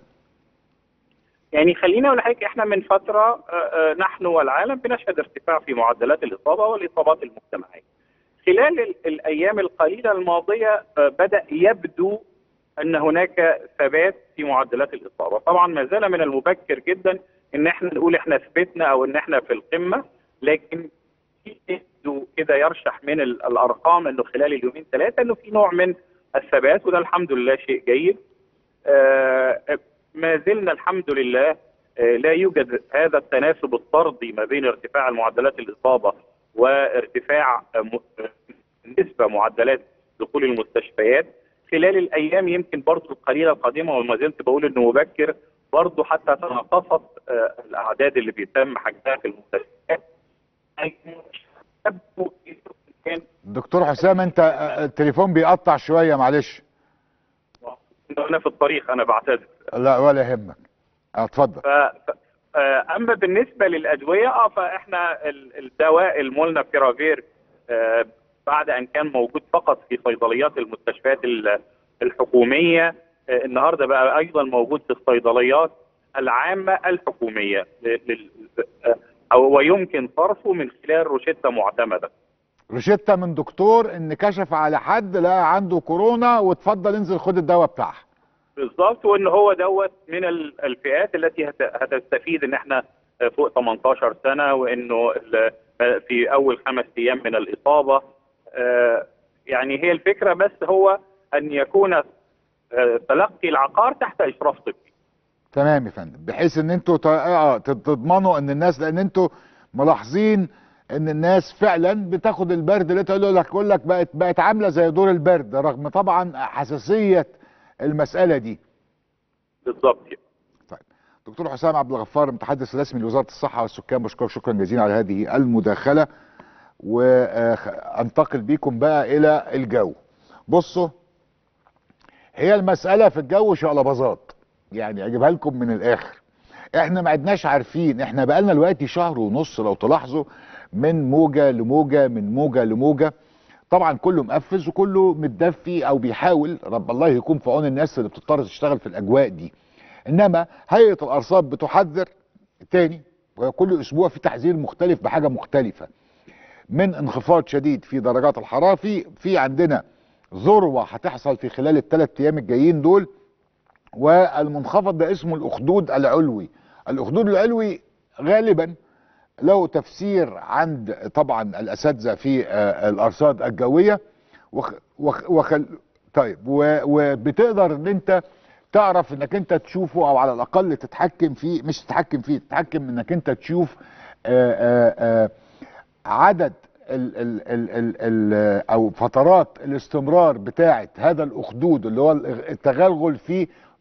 يعني خلينا اقول لحضرتك احنا من فتره آه، آه، نحن والعالم بنشهد ارتفاع في معدلات الاصابه والاصابات المجتمعيه. خلال ال- الايام القليله الماضيه آه، بدا يبدو ان هناك ثبات في معدلات الاصابه، طبعا ما زال من المبكر جدا ان احنا نقول احنا ثبتنا او ان احنا في القمه لكن يبدو كده يرشح من ال- الارقام انه خلال اليومين ثلاثه انه في نوع من الثبات وده الحمد لله شيء جيد. آه، ما زلنا الحمد لله آه، لا يوجد هذا التناسب الطردي ما بين ارتفاع المعدلات الإصابة وارتفاع آه، م- آه، نسبة معدلات دخول المستشفيات خلال الأيام يمكن برضو القليلة القادمة وما زلت بقول إنه مبكر برضو حتى تناقصت آه، الأعداد اللي بيتم حجزها في المستشفيات تبدو كان دكتور حسام انت آه، التليفون بيقطع شوية معلش أنا في الطريق أنا بعتذر لا ولا يهمك اه، اتفضل ف... ف- آه، اما بالنسبه للادويه اه فاحنا ال- الدواء المولنا بيرافير آه، بعد ان كان موجود فقط في صيدليات المستشفيات ال- الحكوميه آه، النهارده بقى ايضا موجود في الصيدليات العامه الحكوميه ل- لل- آه، او ويمكن صرفه من خلال روشته معتمده روشتة من دكتور ان كشف على حد لقى عنده كورونا واتفضل انزل خد الدواء بتاعها بالظبط وان هو دوت من ال- الفئات التي هت- هتستفيد ان احنا فوق 18 سنه وانه ال- في اول خمس ايام من الاصابه آه، يعني هي الفكره بس هو ان يكون آه، تلقي العقار تحت اشراف طبي تمام يا فندم بحيث ان انتوا ت- اه تضمنوا ان الناس لان انتوا ملاحظين ان الناس فعلا بتاخد البرد اللي تقول لك يقول لك بقت بقت عامله زي دور البرد رغم طبعا حساسيه المساله دي بالظبط كده. طيب دكتور حسام عبد الغفار المتحدث الرسمي لوزاره الصحه والسكان بشكرك شكرا جزيلا على هذه المداخله وانتقل بيكم بقى الى الجو بصوا هي المساله في الجو شقلباظات يعني اجيبها لكم من الاخر احنا ما عدناش عارفين احنا بقالنا دلوقتي شهر ونص لو تلاحظوا من موجه لموجه من موجه لموجه طبعا كله مقفز وكله متدفي او بيحاول رب الله يكون في عون الناس اللي بتضطر تشتغل في الاجواء دي انما هيئه الارصاد بتحذر تاني وكل اسبوع في تحذير مختلف بحاجه مختلفه من انخفاض شديد في درجات الحراره في في عندنا ذروه هتحصل في خلال الثلاث ايام الجايين دول والمنخفض ده اسمه الاخدود العلوي الاخدود العلوي غالبا له تفسير عند طبعا الاساتذه في آه، الارصاد الجويه وخ وخ وخل طيب و- وبتقدر ان انت تعرف انك انت تشوفه او على الاقل تتحكم فيه مش تتحكم فيه تتحكم انك انت تشوف آآ آآ عدد ال ال ال ال ال او فترات الاستمرار بتاعه هذا الاخدود اللي هو التغلغل في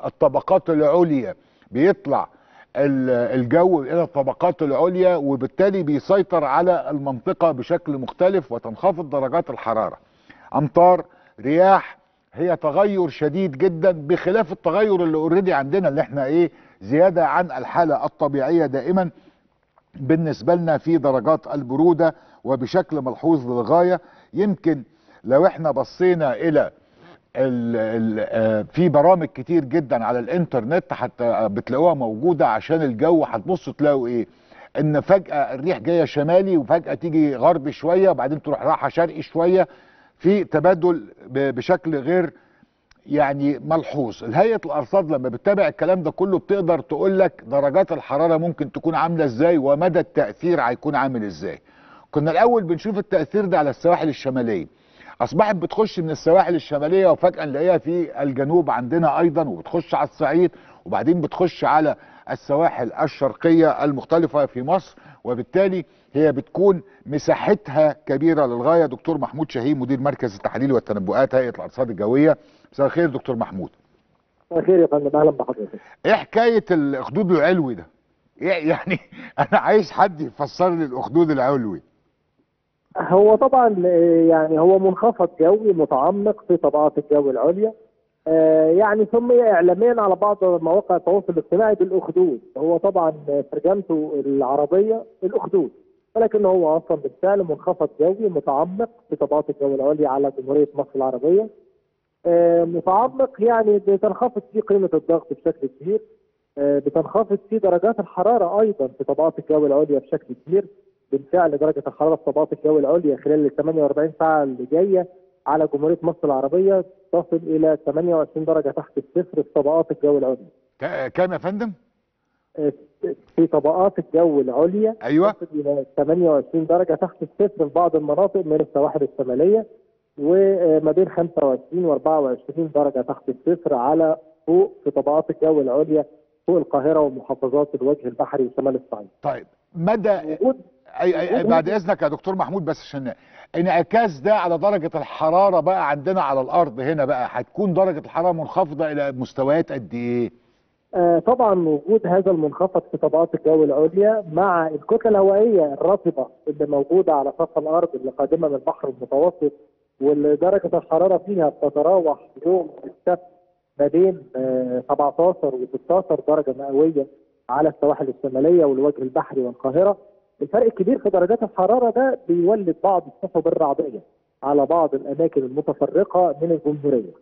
الطبقات العليا بيطلع ال- الجو الى الطبقات العليا وبالتالي بيسيطر على المنطقه بشكل مختلف وتنخفض درجات الحراره امطار رياح هي تغير شديد جدا بخلاف التغير اللي اوريدي عندنا اللي احنا ايه زياده عن الحاله الطبيعيه دائما بالنسبه لنا في درجات البروده وبشكل ملحوظ للغايه يمكن لو احنا بصينا الى ال ال آه، في برامج كتير جدا على الانترنت حتى بتلاقوها موجوده عشان الجو هتبصوا تلاقوا ايه ان فجاه الريح جايه شمالي وفجاه تيجي غربي شويه وبعدين تروح رايحه شرقي شويه في تبادل ب- بشكل غير يعني ملحوظ الهيئه الارصاد لما بتتابع الكلام ده كله بتقدر تقول لك درجات الحراره ممكن تكون عامله ازاي ومدى التاثير هيكون عامل ازاي كنا الاول بنشوف التاثير ده على السواحل الشماليه اصبحت بتخش من السواحل الشماليه وفجاه نلاقيها في الجنوب عندنا ايضا وبتخش على الصعيد وبعدين بتخش على السواحل الشرقيه المختلفه في مصر وبالتالي هي بتكون مساحتها كبيره للغايه دكتور محمود شاهين مدير مركز التحاليل والتنبؤات هيئه الارصاد الجويه مساء الخير دكتور محمود خير يا فندم اهلا بحضرتك ايه حكايه الاخدود العلوي ده إيه يعني انا عايز حد يفسر لي الاخدود العلوي هو طبعا آه، يعني هو منخفض جوي متعمق في طبقات الجو العليا آه، يعني سمي اعلاميا على بعض مواقع التواصل الاجتماعي بالاخدود هو طبعا ترجمته العربيه الاخدود ولكن هو اصلا بالفعل منخفض جوي متعمق في طبقات الجو العليا على جمهوريه مصر العربيه آه، متعمق يعني بتنخفض فيه قيمه الضغط بشكل كبير آه، بتنخفض فيه درجات الحراره ايضا في طبقات الجو العليا بشكل كبير بالفعل درجه الحراره في طبقات الجو العليا خلال ال 48 ساعه اللي جايه على جمهوريه مصر العربيه تصل الى 28 درجه تحت الصفر في طبقات الجو العليا. كا- كام يا فندم آه، في طبقات الجو العليا ايوه تصل الى 28 درجه تحت الصفر في بعض المناطق من السواحل الشماليه وما بين 25 و 24 درجه تحت الصفر على فوق في طبقات الجو العليا فوق القاهره ومحافظات الوجه البحري وشمال الصعيد. طيب مدى وجود أي أي أي بعد اذنك يا دكتور محمود بس عشان انعكاس ده على درجه الحراره بقى عندنا على الارض هنا بقى هتكون درجه الحراره منخفضه الى مستويات قد ايه؟ آه، طبعا وجود هذا المنخفض في طبقات الجو العليا مع الكتله الهوائيه الرطبه اللي موجوده على سطح الارض اللي قادمه من البحر المتوسط واللي درجه الحراره فيها بتتراوح يوم السبت ما بين آه، 17 و 16 درجه مئويه على السواحل الشماليه والوجه البحري والقاهره الفرق الكبير في درجات الحراره ده بيولد بعض السحب الرعديه على بعض الاماكن المتفرقه من الجمهوريه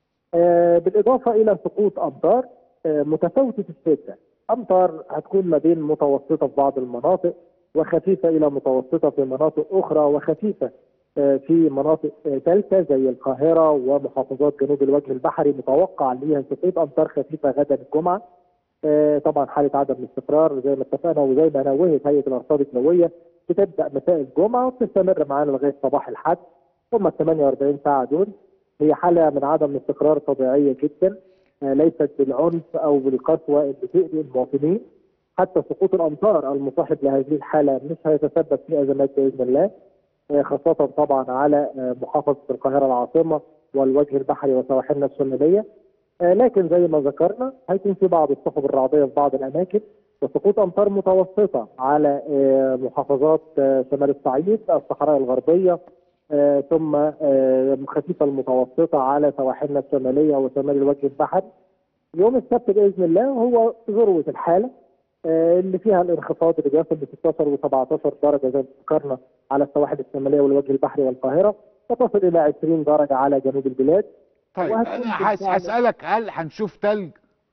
آه، بالاضافه الى سقوط امطار آه، متفاوته الشده امطار هتكون ما بين متوسطه في بعض المناطق وخفيفه الى متوسطه في مناطق اخرى وخفيفه آه، في مناطق آه، ثالثه زي القاهره ومحافظات جنوب الوجه البحري متوقع ليها سقوط امطار خفيفه غدا الجمعه آه، طبعا حاله عدم الاستقرار زي ما اتفقنا وزي ما نوهت هيئه الارصاد الجويه بتبدا مساء الجمعه وبتستمر معانا لغايه صباح الحد ثم ال 48 ساعه دول هي حاله من عدم الاستقرار طبيعيه جدا آه، ليست بالعنف او بالقسوه اللي تؤذي المواطنين حتى سقوط الامطار المصاحب لهذه الحاله مش هيتسبب في ازمات باذن الله آه، خاصه طبعا على آه، محافظه القاهره العاصمه والوجه البحري وسواحلنا الشماليه آه، لكن زي ما ذكرنا هيكون في بعض السحب الرعديه في بعض الاماكن وسقوط امطار متوسطه على آه، محافظات آه، شمال الصعيد الصحراء الغربيه آه، ثم آه، خفيفه المتوسطه على سواحلنا الشماليه وشمال الوجه البحري يوم السبت باذن الله هو ذروه الحاله آه، اللي فيها الانخفاض اللي بيصل ل 16 و17 درجه زي ما ذكرنا على السواحل الشماليه والوجه البحري والقاهره وتصل الى 20 درجه على جنوب البلاد طيب وهتكون انا هس- بالفعل- هسالك هل هنشوف تلج؟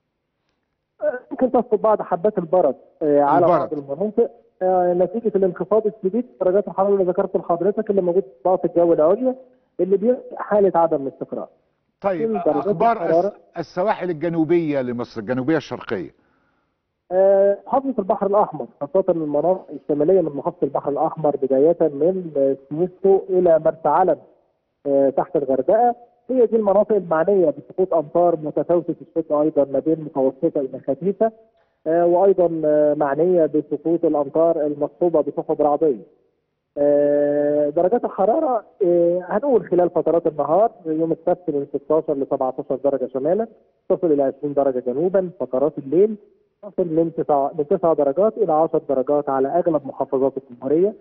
ممكن تسقط بعض حبات البرد آه، على البرد. بعض المناطق آه، نتيجه الانخفاض الشديد في درجات الحراره اللي ذكرت لحضرتك اللي موجود في طبقات الجو العليا اللي بيخلق حاله عدم استقرار. طيب من درجات اخبار الحرارة؟ الس- السواحل الجنوبيه لمصر الجنوبيه الشرقيه آه، محافظه البحر الاحمر خاصه المناطق الشماليه من محافظه البحر الاحمر بدايه من آه، سويسو الى مرسى علم آه، تحت الغردقه هي دي المناطق المعنيه بسقوط امطار متفاوته الشده ايضا ما بين متوسطه الى خفيفه آه، وايضا آه، معنيه بسقوط الامطار المصحوبه بسحب رعديه. آه، درجات الحراره آه، هنقول خلال فترات النهار يوم السبت من 16 ل 17 درجه شمالا تصل الى 20 درجه جنوبا فترات الليل تصل من 9 من 9 درجات الى 10 درجات على اغلب محافظات الجمهوريه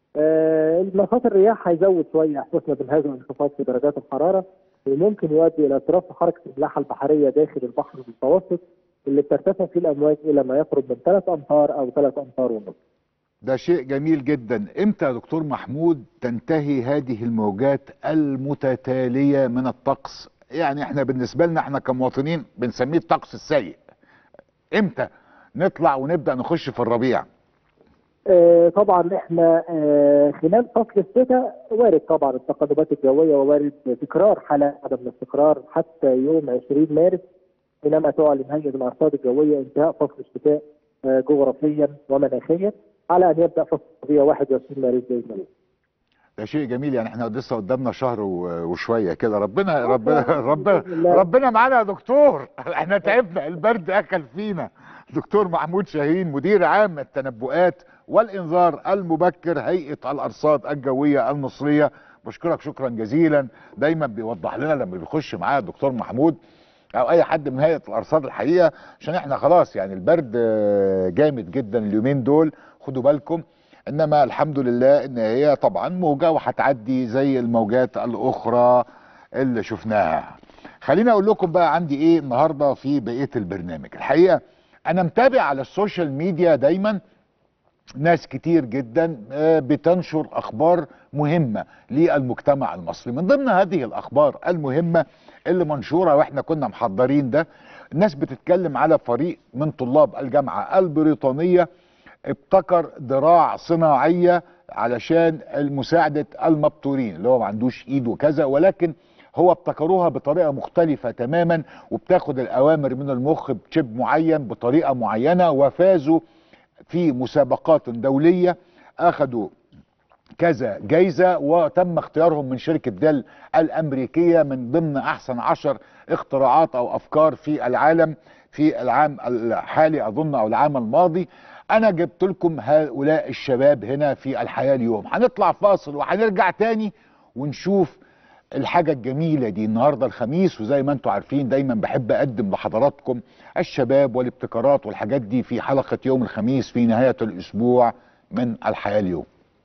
آه، نشاط الرياح هيزود شويه احساسنا بهذا الانخفاض في درجات الحراره وممكن يؤدي الى اضطراب في حركه الملاحه البحريه داخل البحر المتوسط اللي بترتفع فيه الامواج الى ما يقرب من 3 امتار او 3 امتار ونصف. ده شيء جميل جدا امتى يا دكتور محمود تنتهي هذه الموجات المتتالية من الطقس يعني احنا بالنسبة لنا احنا كمواطنين بنسميه الطقس السيء امتى نطلع ونبدأ نخش في الربيع آه، طبعا احنا آه، خلال فصل الشتاء وارد طبعا التقلبات الجويه ووارد تكرار حالات عدم الاستقرار حتى يوم 20 مارس حينما تعلن هيئه الارصاد الجويه انتهاء فصل الشتاء آه، جغرافيا ومناخيا على ان يبدا فصل الربيع 21 مارس باذن الله. ده شيء جميل يعني احنا لسه قدامنا شهر و- وشوية كده ربنا آه، ربنا بإذن ربنا الله. ربنا معانا يا دكتور احنا تعبنا البرد اكل فينا دكتور محمود شاهين مدير عام التنبؤات والانذار المبكر هيئة الارصاد الجوية المصرية بشكرك شكرا جزيلا دايما بيوضح لنا لما بيخش معايا الدكتور محمود او اي حد من هيئة الارصاد الحقيقة عشان احنا خلاص يعني البرد آه، جامد جدا اليومين دول خدوا بالكم انما الحمد لله ان هي طبعا موجة وهتعدي زي الموجات الاخرى اللي شفناها خليني اقول لكم بقى عندي ايه النهارده في بقيه البرنامج الحقيقه انا متابع على السوشيال ميديا دايما ناس كتير جدا آه، بتنشر اخبار مهمه للمجتمع المصري من ضمن هذه الاخبار المهمه اللي منشوره واحنا كنا محضرين ده الناس بتتكلم على فريق من طلاب الجامعه البريطانيه ابتكر ذراع صناعيه علشان مساعده المبتورين اللي هو ما عندوش ايد وكذا ولكن هو ابتكروها بطريقه مختلفه تماما وبتاخد الاوامر من المخ بشيب معين بطريقه معينه وفازوا في مسابقات دوليه اخذوا كذا جايزة وتم اختيارهم من شركة ديل الأمريكية من ضمن أحسن عشر اختراعات أو أفكار في العالم في العام الحالي أظن أو العام الماضي أنا جبت لكم هؤلاء الشباب هنا في الحياة اليوم هنطلع فاصل وهنرجع تاني ونشوف الحاجة الجميلة دي النهاردة الخميس وزي ما انتم عارفين دايما بحب أقدم لحضراتكم الشباب والابتكارات والحاجات دي في حلقة يوم الخميس في نهاية الأسبوع من الحياة اليوم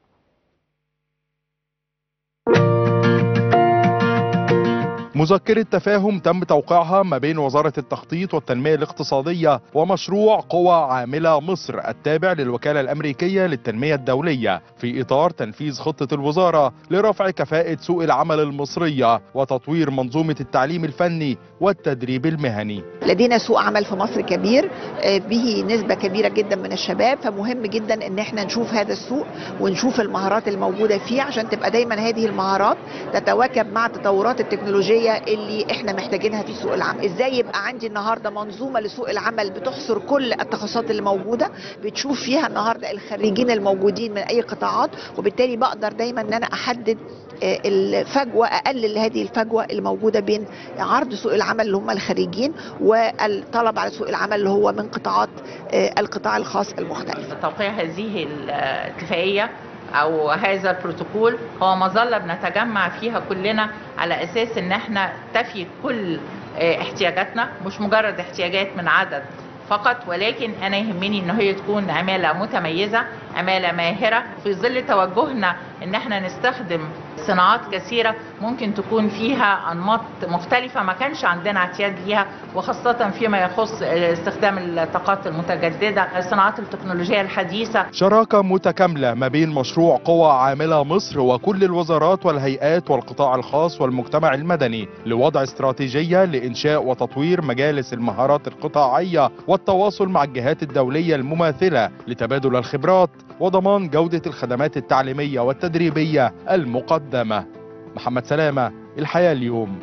مذكرة تفاهم تم توقيعها ما بين وزارة التخطيط والتنمية الاقتصادية ومشروع قوى عاملة مصر التابع للوكالة الأمريكية للتنمية الدولية في إطار تنفيذ خطة الوزارة لرفع كفاءة سوق العمل المصرية وتطوير منظومة التعليم الفني والتدريب المهني لدينا سوق عمل في مصر كبير آه، به نسبة كبيرة جدا من الشباب فمهم جدا ان احنا نشوف هذا السوق ونشوف المهارات الموجودة فيه عشان تبقى دايما هذه المهارات تتواكب مع التطورات التكنولوجية اللي احنا محتاجينها في سوق العمل ازاي يبقى عندي النهاردة منظومة لسوق العمل بتحصر كل التخصصات اللي موجودة بتشوف فيها النهاردة الخريجين الموجودين من اي قطاعات وبالتالي بقدر دايما ان انا احدد آه، الفجوة اقلل هذه الفجوة اللي موجودة بين عرض سوق العمل اللي هم الخريجين والطلب على سوق العمل اللي هو من قطاعات آه، القطاع الخاص المختلف توقيع هذه الاتفاقية أو هذا البروتوكول هو مظلة بنتجمع فيها كلنا على أساس إن احنا تفي كل آه، احتياجاتنا مش مجرد احتياجات من عدد فقط ولكن أنا يهمني إن هي تكون عمالة متميزة عمالة ماهرة في ظل توجهنا إن احنا نستخدم صناعات كثيرة ممكن تكون فيها أنماط مختلفة ما كانش عندنا اعتياد ليها وخاصة فيما يخص استخدام الطاقات المتجددة الصناعات التكنولوجية الحديثة شراكة متكاملة ما بين مشروع قوى عاملة مصر وكل الوزارات والهيئات والقطاع الخاص والمجتمع المدني لوضع استراتيجية لإنشاء وتطوير مجالس المهارات القطاعية والتواصل مع الجهات الدولية المماثلة لتبادل الخبرات وضمان جودة الخدمات التعليمية والتدريبية المقدمة محمد سلامة الحياة اليوم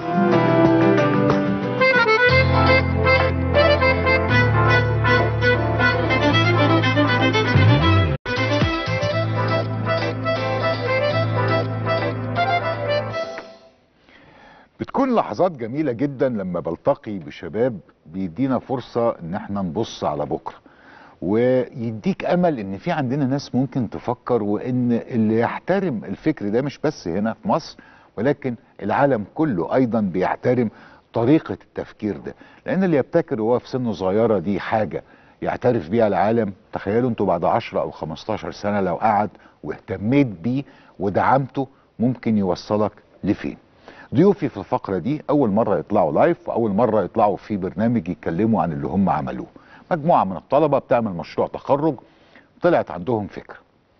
بتكون لحظات جميلة جدا لما بلتقي بشباب بيدينا فرصة ان احنا نبص على بكرة ويديك امل ان في عندنا ناس ممكن تفكر وان اللي يحترم الفكر ده مش بس هنا في مصر ولكن العالم كله ايضا بيحترم طريقة التفكير ده لان اللي يبتكر وهو في سنه صغيرة دي حاجة يعترف بيها العالم تخيلوا انتوا بعد 10 او 15 سنة لو قعد واهتميت بيه ودعمته ممكن يوصلك لفين ضيوفي في الفقرة دي أول مرة يطلعوا لايف وأول مرة يطلعوا في برنامج يتكلموا عن اللي هم عملوه مجموعة من الطلبة بتعمل مشروع تخرج طلعت عندهم فكرة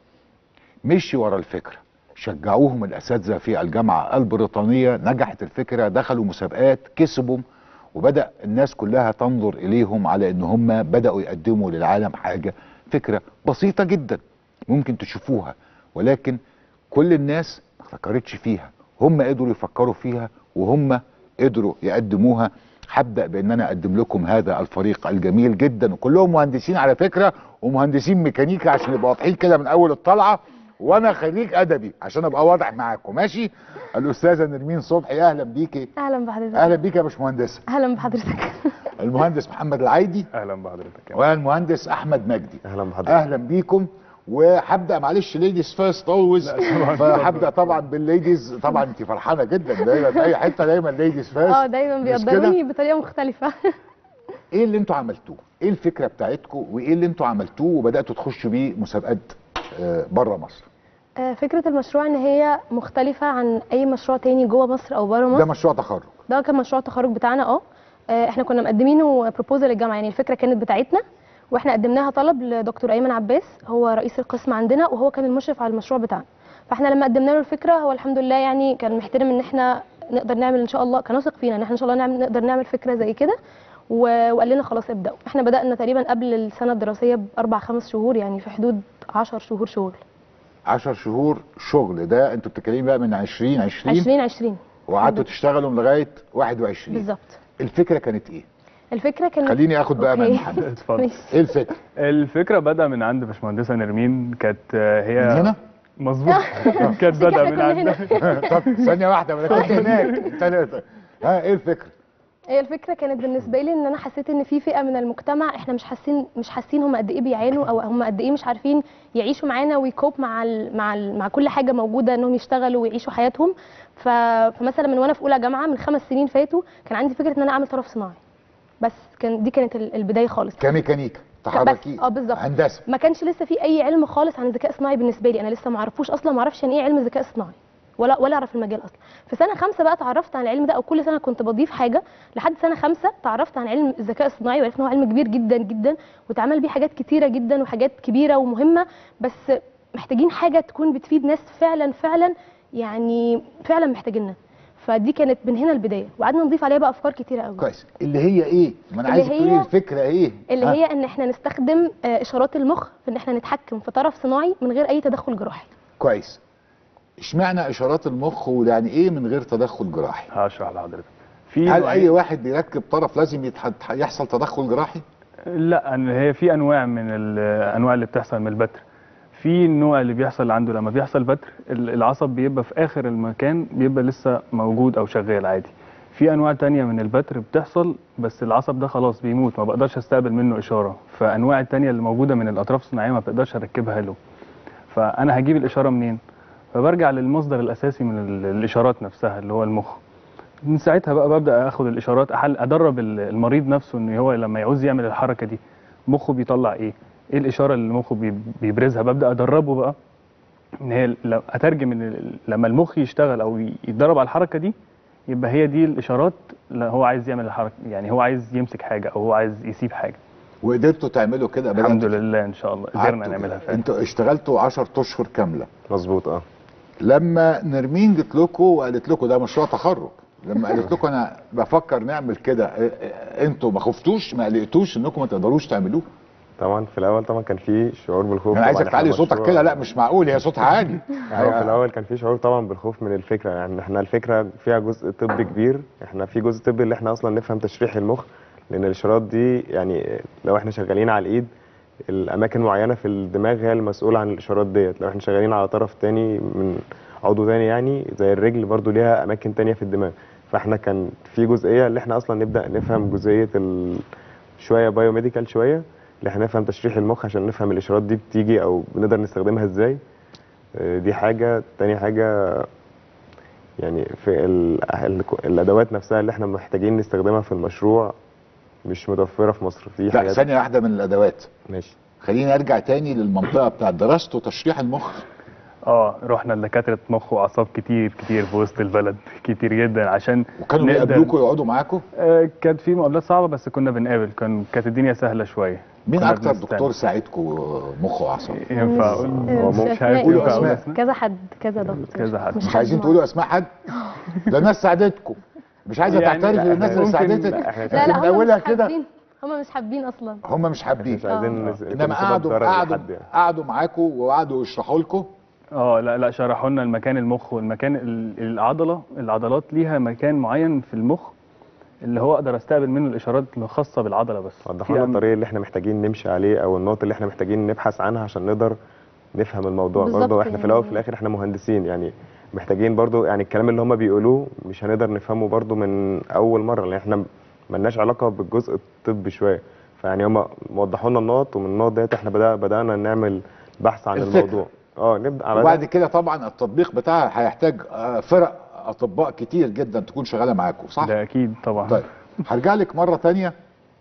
مشي ورا الفكرة شجعوهم الأساتذة في الجامعة البريطانية نجحت الفكرة دخلوا مسابقات كسبوا وبدأ الناس كلها تنظر إليهم على إن هم بدأوا يقدموا للعالم حاجة فكرة بسيطة جدا ممكن تشوفوها ولكن كل الناس ما فكرتش فيها هم قدروا يفكروا فيها وهم قدروا يقدموها هبدا بان انا اقدم لكم هذا الفريق الجميل جدا وكلهم مهندسين على فكره ومهندسين ميكانيكا عشان يبقوا واضحين كده من اول الطلعه وانا خريج ادبي عشان ابقى واضح معاكم ماشي الاستاذه نرمين صبحي اهلا بيكي اهلا بحضرتك اهلا بيكي يا باشمهندسه اهلا بحضرتك المهندس محمد العايدي اهلا بحضرتك والمهندس احمد مجدي اهلا بحضرتك اهلا بيكم وهبدا معلش ليديز فيرست اولويز فهبدا طبعا بالليديز طبعا انت فرحانه جدا دايما في اي حته دايما ليديز فيرست اه دايما بيقدروني بطريقه مختلفه ايه اللي انتوا عملتوه؟ ايه الفكره بتاعتكم وايه اللي انتوا عملتوه وبداتوا تخشوا بيه مسابقات آه بره مصر؟ آه فكره المشروع ان هي مختلفه عن اي مشروع تاني جوه مصر او بره مصر ده مشروع تخرج ده كان مشروع التخرج بتاعنا اه آه، احنا كنا مقدمينه بروبوزال للجامعه يعني الفكره كانت بتاعتنا واحنا قدمناها طلب لدكتور ايمن عباس هو رئيس القسم عندنا وهو كان المشرف على المشروع بتاعنا فاحنا لما قدمنا له الفكره هو الحمد لله يعني كان محترم ان احنا نقدر نعمل ان شاء الله كان واثق فينا ان احنا ان شاء الله نعمل نقدر نعمل فكره زي كده و- وقال لنا خلاص ابداوا احنا بدانا تقريبا قبل السنه الدراسيه باربع خمس شهور يعني في حدود 10 شهور شغل 10 شهور شغل ده انتوا بتتكلمي بقى من 20 20 2020 وقعدتوا تشتغلوا لغايه 21 بالظبط الفكره كانت ايه؟ الفكره كانت خليني اخد بقى من أوكي. محمد اتفضل ماشي. ايه الفكره؟ الفكره بدأ من عند باشمهندسه نرمين كانت آه، هي من هنا؟ مظبوط كانت بدأ إحنا من كنا عند هنا. طب ثانيه واحده ما انا كنت هناك ثلاثه ها ايه الفكره؟ هي الفكره كانت بالنسبه لي ان انا حسيت ان في فئه من المجتمع احنا مش حاسين مش حاسين هم قد ايه بيعانوا او هم قد ايه مش عارفين يعيشوا معانا ويكوب مع ال مع ال مع كل حاجه موجوده انهم يشتغلوا ويعيشوا حياتهم ف... فمثلا من وانا في اولى جامعه من خمس سنين فاتوا كان عندي فكره ان انا اعمل طرف صناعي بس كان دي كانت ال- البدايه خالص كميكانيكا تحركي اه بالظبط هندسه ما كانش لسه في اي علم خالص عن الذكاء الصناعي بالنسبه لي انا لسه ما اعرفوش اصلا ما اعرفش يعني ايه علم الذكاء الصناعي ولا ولا اعرف المجال اصلا في سنه خمسة بقى اتعرفت عن العلم ده او كل سنه كنت بضيف حاجه لحد سنه خمسة تعرفت عن علم الذكاء الصناعي وعرفت ان هو علم كبير جدا جدا واتعمل بيه حاجات كتيره جدا وحاجات كبيره ومهمه بس محتاجين حاجه تكون بتفيد ناس فعلا فعلا يعني فعلا محتاجينها فدي كانت من هنا البدايه وقعدنا نضيف عليها بقى افكار كتيره قوي كويس اللي هي ايه؟ ما انا اللي عايزك هي- تقولي الفكره ايه؟ اللي ها؟ هي ان احنا نستخدم آه، اشارات المخ في ان احنا نتحكم في طرف صناعي من غير اي تدخل جراحي كويس اشمعنى اشارات المخ ويعني ايه من غير تدخل جراحي؟ هشرح لحضرتك في هل نوعين- اي واحد بيركب طرف لازم يتح- يحصل تدخل جراحي؟ لا ان هي في انواع من الانواع اللي بتحصل من البتر في النوع اللي بيحصل عنده لما بيحصل بتر ال- العصب بيبقى في اخر المكان بيبقى لسه موجود او شغال عادي في انواع تانية من البتر بتحصل بس العصب ده خلاص بيموت ما بقدرش استقبل منه اشاره فانواع التانية اللي موجوده من الاطراف الصناعيه ما بقدرش اركبها له فانا هجيب الاشاره منين فبرجع للمصدر الاساسي من ال- الاشارات نفسها اللي هو المخ من ساعتها بقى ببدا اخد الاشارات احل ادرب ال- المريض نفسه ان هو لما يعوز يعمل الحركه دي مخه بيطلع ايه ايه الاشاره اللي مخه بي- بيبرزها ببدا ادربه بقى ان هي لو اترجم ان ال- لما المخ يشتغل او ي- يتدرب على الحركه دي يبقى هي دي الاشارات اللي هو عايز يعمل الحركه يعني هو عايز يمسك حاجه او هو عايز يسيب حاجه وقدرتوا تعملوا كده الحمد لله ان شاء الله قدرنا قعدتوا نعملها كده. فعلا انتوا اشتغلتوا 10 اشهر كامله مظبوط اه لما نرمين جت لكم وقالت لكم ده مشروع تخرج لما قالت لكم انا بفكر نعمل كده اه، اه، انتوا ما خفتوش ما قلقتوش انكم ما تقدروش تعملوه طبعا في الاول طبعا كان في شعور بالخوف انا عايزك طبعاً تعلي إحنا صوتك مشروع- كده لا مش معقول هي صوتها عالي ايوه في الاول كان في شعور طبعا بالخوف من الفكره يعني احنا الفكره فيها جزء طبي كبير احنا في جزء طبي اللي احنا اصلا نفهم تشريح المخ لان الاشارات دي يعني لو احنا شغالين على الايد الاماكن معينه في الدماغ هي المسؤوله عن الاشارات ديت لو احنا شغالين على طرف تاني من عضو تاني يعني زي الرجل برضو ليها اماكن تانية في الدماغ فاحنا كان في جزئيه اللي احنا اصلا نبدا نفهم جزئيه ال... شويه بايوميديكال شويه اللي احنا نفهم تشريح المخ عشان نفهم الاشارات دي بتيجي او بنقدر نستخدمها ازاي آه، دي حاجه تاني حاجه يعني في ال... ال... الادوات نفسها اللي احنا محتاجين نستخدمها في المشروع مش متوفره في مصر في لا حاجات ثانيه واحده من الادوات ماشي خليني ارجع تاني للمنطقه بتاعت دراسته تشريح المخ اه رحنا لدكاتره مخ واعصاب كتير كتير في وسط البلد كتير جدا عشان وكانوا نقدر- بيقابلوكوا يقعدوا معاكوا آه كانت في مقابلات صعبه بس كنا بنقابل كان كانت الدنيا سهله شويه مين كنا اكتر بنستنى. دكتور ساعدكوا مخ واعصاب ينفع اقول هو مش مش أسماء عارف قولوا ينفع أقول أسماء. أسماء؟ كذا حد كذا دكتور كذا حد مش عايزين تقولوا اسماء حد ده ناس ساعدتكم مش عايزه يعني تعترف لا، للناس اللي ممكن- ساعدتك احنا لا لا من هم اولها مش كده حابين هم مش حابين اصلا هم مش حابين مش عايزين آه. نس- نكون انما سبب قعدوا ضرر قعدوا لحد يعني. قعدوا معاكوا وقعدوا يشرحوا لكم اه لا لا شرحوا لنا المكان المخ والمكان ال- العضله العضلات ليها مكان معين في المخ اللي هو اقدر استقبل منه الاشارات الخاصه بالعضله بس وضحوا لنا في أم- الطريق اللي احنا محتاجين نمشي عليه او النقط اللي احنا محتاجين نبحث عنها عشان نقدر نفهم الموضوع بالظبط برضه احنا في الاول وفي يعني. الاخر احنا مهندسين يعني محتاجين برضه يعني الكلام اللي هم بيقولوه مش هنقدر نفهمه برضه من اول مره لان احنا ملناش علاقه بالجزء الطبي شويه فيعني هم وضحوا لنا النقط ومن النقط ديت احنا بدأ بدانا نعمل بحث عن الفكرة. الموضوع اه نبدا على وبعد ده. كده طبعا التطبيق بتاعها هيحتاج آه، فرق اطباء كتير جدا تكون شغاله معاكم صح؟ ده اكيد طبعا طيب هرجع لك مره تانية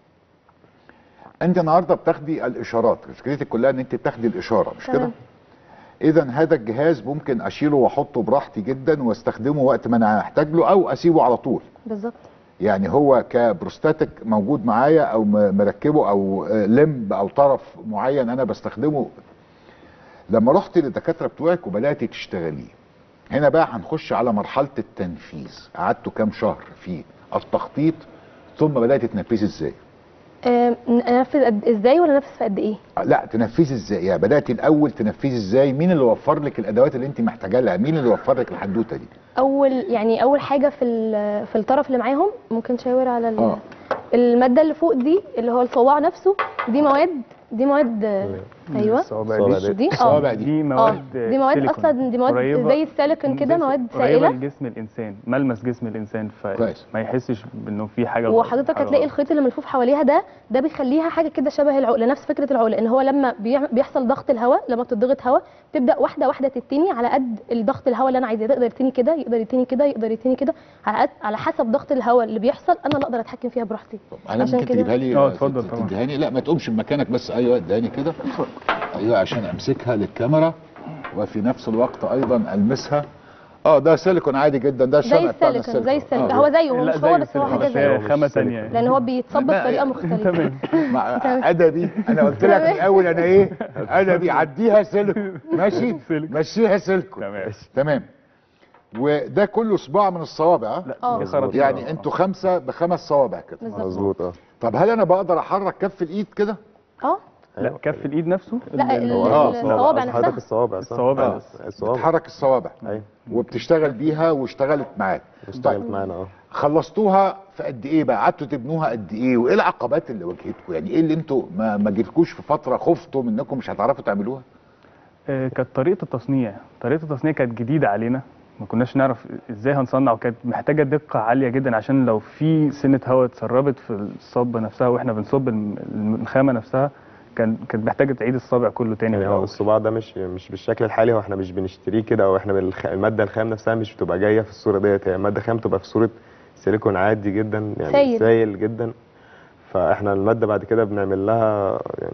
انت النهارده بتاخدي الاشارات فكرتك كلها ان انت بتاخدي الاشاره مش كده؟ تمام. اذا هذا الجهاز ممكن اشيله واحطه براحتي جدا واستخدمه وقت ما انا احتاج له او اسيبه على طول بالظبط يعني هو كبروستاتيك موجود معايا او م- مركبه او آه، لمب او طرف معين انا بستخدمه لما رحت للدكاتره بتوعك وبدات تشتغليه هنا بقى هنخش على مرحله التنفيذ قعدتوا كام شهر في التخطيط ثم بدات تنفذي ازاي آه، انفذ قد ازاي ولا انفذ في قد ايه لا تنفذي ازاي يعني بدات الاول تنفذي ازاي مين اللي وفر لك الادوات اللي انت محتاجاها لها مين اللي وفر لك الحدوته دي اول يعني اول حاجه في ال- في الطرف اللي معاهم ممكن تشاور على ال- اه الماده اللي فوق دي اللي هو الصواع نفسه دي مواد دي مواد آه، ايوه الصوابع الصوابع دي دي. دي اه الصوابع دي دي اه مواد دي مواد سيليكون. اصلا دي مواد قريبة- زي السيليكون كده جسم- مواد قريبة سائله لجسم الانسان ملمس جسم الانسان كويس. فما يحسش بانه في حاجه غلط، وحضرتك حاجة هتلاقي غلط. الخيط اللي ملفوف حواليها ده ده بيخليها حاجه كده شبه العقله نفس فكره العقله ان هو لما بيعم- بيحصل ضغط الهواء لما بتضغط هواء تبدا واحده واحده تتني على قد الضغط الهواء اللي انا عايزاه يقدر يتني كده يقدر يتني كده يقدر يتني كده على قد على حسب ضغط الهواء اللي بيحصل انا اللي اقدر اتحكم فيها براحتي انا عشان ممكن كده- تجيبها لي اه، اتفضل طبعا. تديهاني لا ما تقومش من مكانك بس ايوه اديهاني كده ايوه عشان امسكها للكاميرا وفي نفس الوقت ايضا المسها اه ده سيليكون عادي جدا ده زي الشمع بتاعنا السيليكون زي السيليكون آه. هو زيه هو لا مش هو زي بس هو السيليكون، حاجه بس هي زيه خامه ثانيه لان هو بيتصب ما- بطريقه مختلفه تمام مع تمام. ادبي انا قلت لك من الاول انا ايه ادبي عديها سيليكون ماشي سيليكون. مشيها سيليكون تمام تمام وده كله صباع من الصوابع ها؟ اه دي خرط يعني كده. انتوا خمسه بخمس صوابع كده بالظبط مظبوط اه طب هل انا بقدر احرك كف الايد كده اه لا كف الايد نفسه لا ال- ال- هو آه، الصوابع قصد حضرتك نفسها الصوابع صح؟ الصوابع آه، بس. الصوابع بتحرك الصوابع ايوه وبتشتغل بيها واشتغلت معاك اشتغلت معانا اه خلصتوها في قد ايه بقى قعدتوا تبنوها قد ايه وايه العقبات اللي واجهتكم يعني ايه اللي انتوا ما ما جيتكوش في فتره خفتوا منكم مش هتعرفوا تعملوها آه، كانت طريقه التصنيع طريقه التصنيع كانت جديده علينا ما كناش نعرف ازاي هنصنع وكانت محتاجه دقه عاليه جدا عشان لو في سنه هواء اتسربت في الصبه نفسها واحنا بنصب الم- الخامه نفسها كان كانت محتاجه تعيد الصابع كله تاني يعني من هو الأول. الصباع ده مش مش بالشكل الحالي هو احنا مش بنشتريه كده او احنا بالخ... الماده الخام نفسها مش بتبقى جايه في الصوره ديت هي ماده خام بتبقى في صوره سيليكون عادي جدا يعني سايل. سايل جدا فاحنا الماده بعد كده بنعمل لها يعني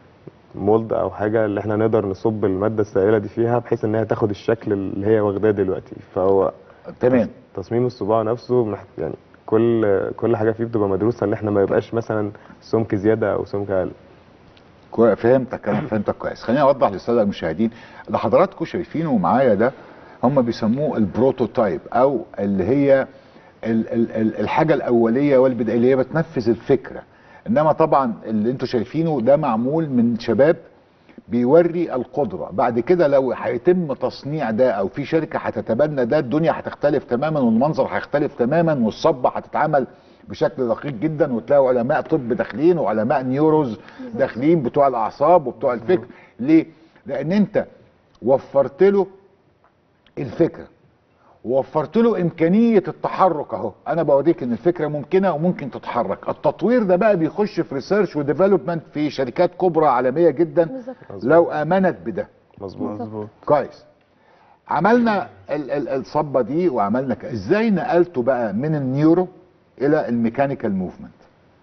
مولد او حاجه اللي احنا نقدر نصب الماده السائله دي فيها بحيث ان هي تاخد الشكل اللي هي واخداه دلوقتي فهو تمام تصميم الصباع نفسه محت... يعني كل كل حاجه فيه بتبقى مدروسه ان احنا ما يبقاش مثلا سمك زياده او سمك اقل كوي- فهمتك انا فهمتك كويس خليني اوضح للساده المشاهدين اللي حضراتكم شايفينه معايا ده هم بيسموه البروتوتايب او اللي هي ال ال ال الحاجه الاوليه والبدائيه اللي هي بتنفذ الفكره انما طبعا اللي انتوا شايفينه ده معمول من شباب بيوري القدره بعد كده لو هيتم تصنيع ده او في شركه هتتبنى ده الدنيا هتختلف تماما والمنظر هيختلف تماما والصبه هتتعمل بشكل دقيق جدا وتلاقوا علماء طب داخلين وعلماء نيوروز داخلين بتوع الاعصاب وبتوع الفكر ليه لان انت وفرت له الفكره ووفرت له امكانيه التحرك اهو انا بوريك ان الفكره ممكنه وممكن تتحرك التطوير ده بقى بيخش في ريسيرش وديفلوبمنت في شركات كبرى عالميه جدا بالظبط. لو امنت بده مظبوط مظبوط كويس عملنا ال- ال- الصبه دي وعملنا ك- ازاي نقلته بقى من النيورو الى الميكانيكال موفمنت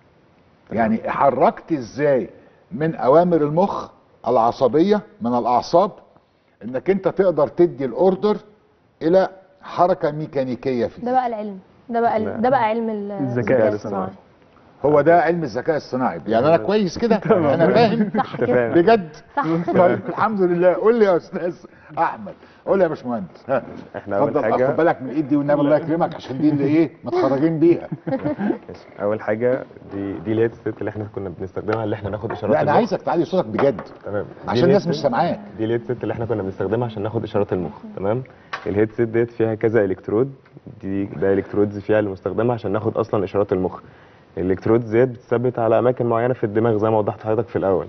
يعني حركت ازاي من اوامر المخ العصبيه من الاعصاب انك انت تقدر تدي الاوردر الى حركه ميكانيكيه فيه ده بقى العلم ده بقى لا. ده بقى علم ال- الذكاء الاصطناعي. هو ده علم الذكاء الصناعي يعني انا كويس كده انا فاهم صح كده. بجد صح. طيب الحمد لله قول لي يا استاذ احمد قول لي يا باشمهندس ها احنا اول اتفضل حاجه خد بالك من ايدي والنبي الله يكرمك عشان دي اللي ايه متخرجين بيها ماشي. اول حاجه دي دي الهيد سيت اللي احنا كنا بنستخدمها اللي احنا ناخد اشارات لا انا المخ. عايزك تعلي صوتك بجد تمام دي عشان الناس الهيد مش سيت- سامعاك دي الهيد سيت اللي احنا كنا بنستخدمها عشان ناخد اشارات المخ تمام الهيد سيت ديت فيها كذا الكترود دي ده الكترودز فيها اللي مستخدمه عشان ناخد اصلا اشارات المخ الالكترودز ديت بتثبت على اماكن معينه في الدماغ زي ما وضحت لحضرتك في الاول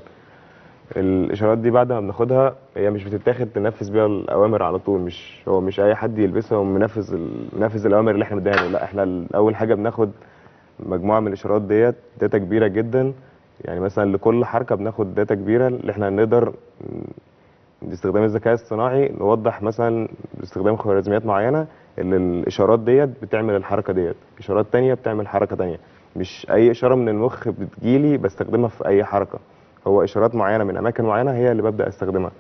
الاشارات دي بعد ما بناخدها هي مش بتتاخد تنفذ بيها الاوامر على طول مش هو مش اي حد يلبسها ومنفذ ال- منفذ الاوامر اللي احنا مديها له لا احنا اول حاجه بناخد مجموعه من الاشارات ديت داتا كبيره جدا يعني مثلا لكل حركه بناخد داتا كبيره اللي احنا نقدر باستخدام الذكاء الصناعي نوضح مثلا باستخدام خوارزميات معينه اللي الاشارات ديت بتعمل الحركه ديت اشارات تانية بتعمل حركه تانية مش اي اشاره من المخ بتجيلي بستخدمها في اي حركه هو اشارات معينه من اماكن معينه هي اللي ببدا استخدمها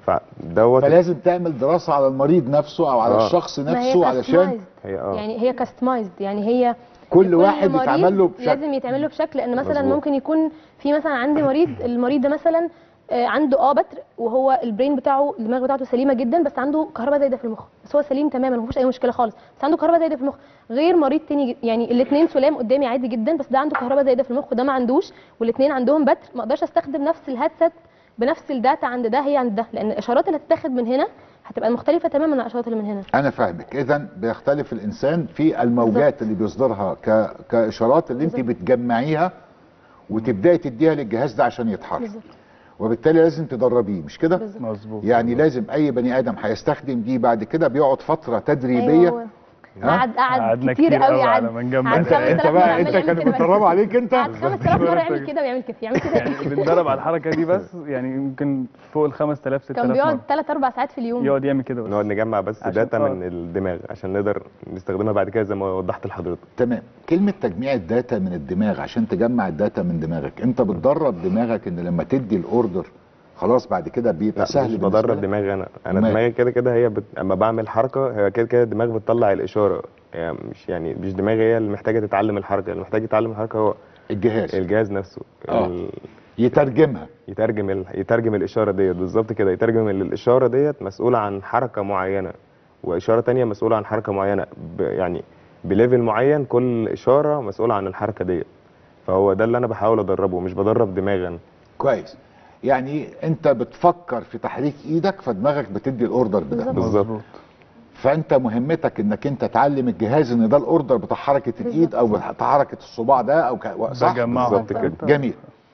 فدوت فلازم تعمل دراسه على المريض نفسه او على آه. الشخص ما هي نفسه علشان customized. هي اه يعني هي كاستمايزد يعني هي كل لكل واحد مريض يتعمل له بشكل. لازم يتعمل له بشكل لان مثلا مظبوط. ممكن يكون في مثلا عندي مريض المريض ده مثلا آه، عنده اه بتر وهو البرين بتاعه الدماغ بتاعته سليمه جدا بس عنده كهرباء زايده في المخ بس هو سليم تماما ما فيهوش اي مشكله خالص بس عنده كهرباء زايده في المخ غير مريض تاني ج- يعني الاثنين سلام قدامي عادي جدا بس ده عنده كهرباء زايده في المخ وده ما عندوش والاثنين عندهم بتر ما اقدرش استخدم نفس الهاتسет بنفس الداتا عند ده هي عند ده لان الاشارات اللي هتتاخد من هنا هتبقى مختلفه تماما عن الاشارات اللي من هنا انا فاهمك اذا بيختلف الانسان في الموجات اللي بيصدرها ك... كاشارات اللي انت بتجمعيها وتبداي تديها للجهاز ده عشان يتحرك بالظبط وبالتالي لازم تدربيه مش كده مظبوط يعني لازم اي بني ادم هيستخدم دي بعد كده بيقعد فتره تدريبيه أيوة. ها؟ قعد قعد قعدنا كتير كتير قوي قوي قعد على ما نجمع قعد انت- 5000 انت مرة بقى- عمال انت يعمل كانوا كده بيتدربوا عليك انت قعد 5000 مره يعمل كده ويعمل كده يعمل كده يعني بنتدرب على الحركه دي بس يعني يمكن فوق ال 5000 6000 كان بيقعد مرة. 3 4 ساعات في اليوم يقعد يعمل كده بس نقعد نجمع بس عشان- داتا آه. من الدماغ عشان نقدر نستخدمها بعد كده زي ما وضحت لحضرتك تمام كلمه تجميع الداتا من الدماغ عشان تجمع الداتا من دماغك انت بتدرب دماغك ان لما تدي الاوردر خلاص بعد كده بيبقى لا سهل مش بالنسبة بدرب لك؟ دماغي انا انا أمال؟ دماغي كده كده هي بت... اما بعمل حركه هي كده كده الدماغ بتطلع الاشاره يعني مش يعني مش دماغي هي اللي محتاجه تتعلم الحركه اللي محتاج يتعلم الحركه هو الجهاز الجهاز نفسه آه. ال... يترجمها يترجم ال... يترجم الاشاره ديت بالظبط كده يترجم ان الاشاره ديت مسؤوله عن حركه معينه واشاره تانية مسؤوله عن حركه معينه ب... يعني بليفل معين كل اشاره مسؤوله عن الحركه ديت فهو ده اللي انا بحاول ادربه مش بدرب دماغي انا كويس يعني انت بتفكر في تحريك ايدك فدماغك بتدي الاوردر بده بالظبط فانت مهمتك انك انت تعلم الجهاز ان ده الاوردر بتاع حركه الايد او بتاع حركه الصباع ده او ك... صح بجمعهم بالظبط في كده حتة. جميل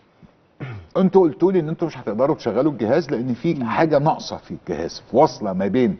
انتوا قلتوا لي ان انتوا مش هتقدروا تشغلوا الجهاز لان في حاجه ناقصه في الجهاز واصله ما بين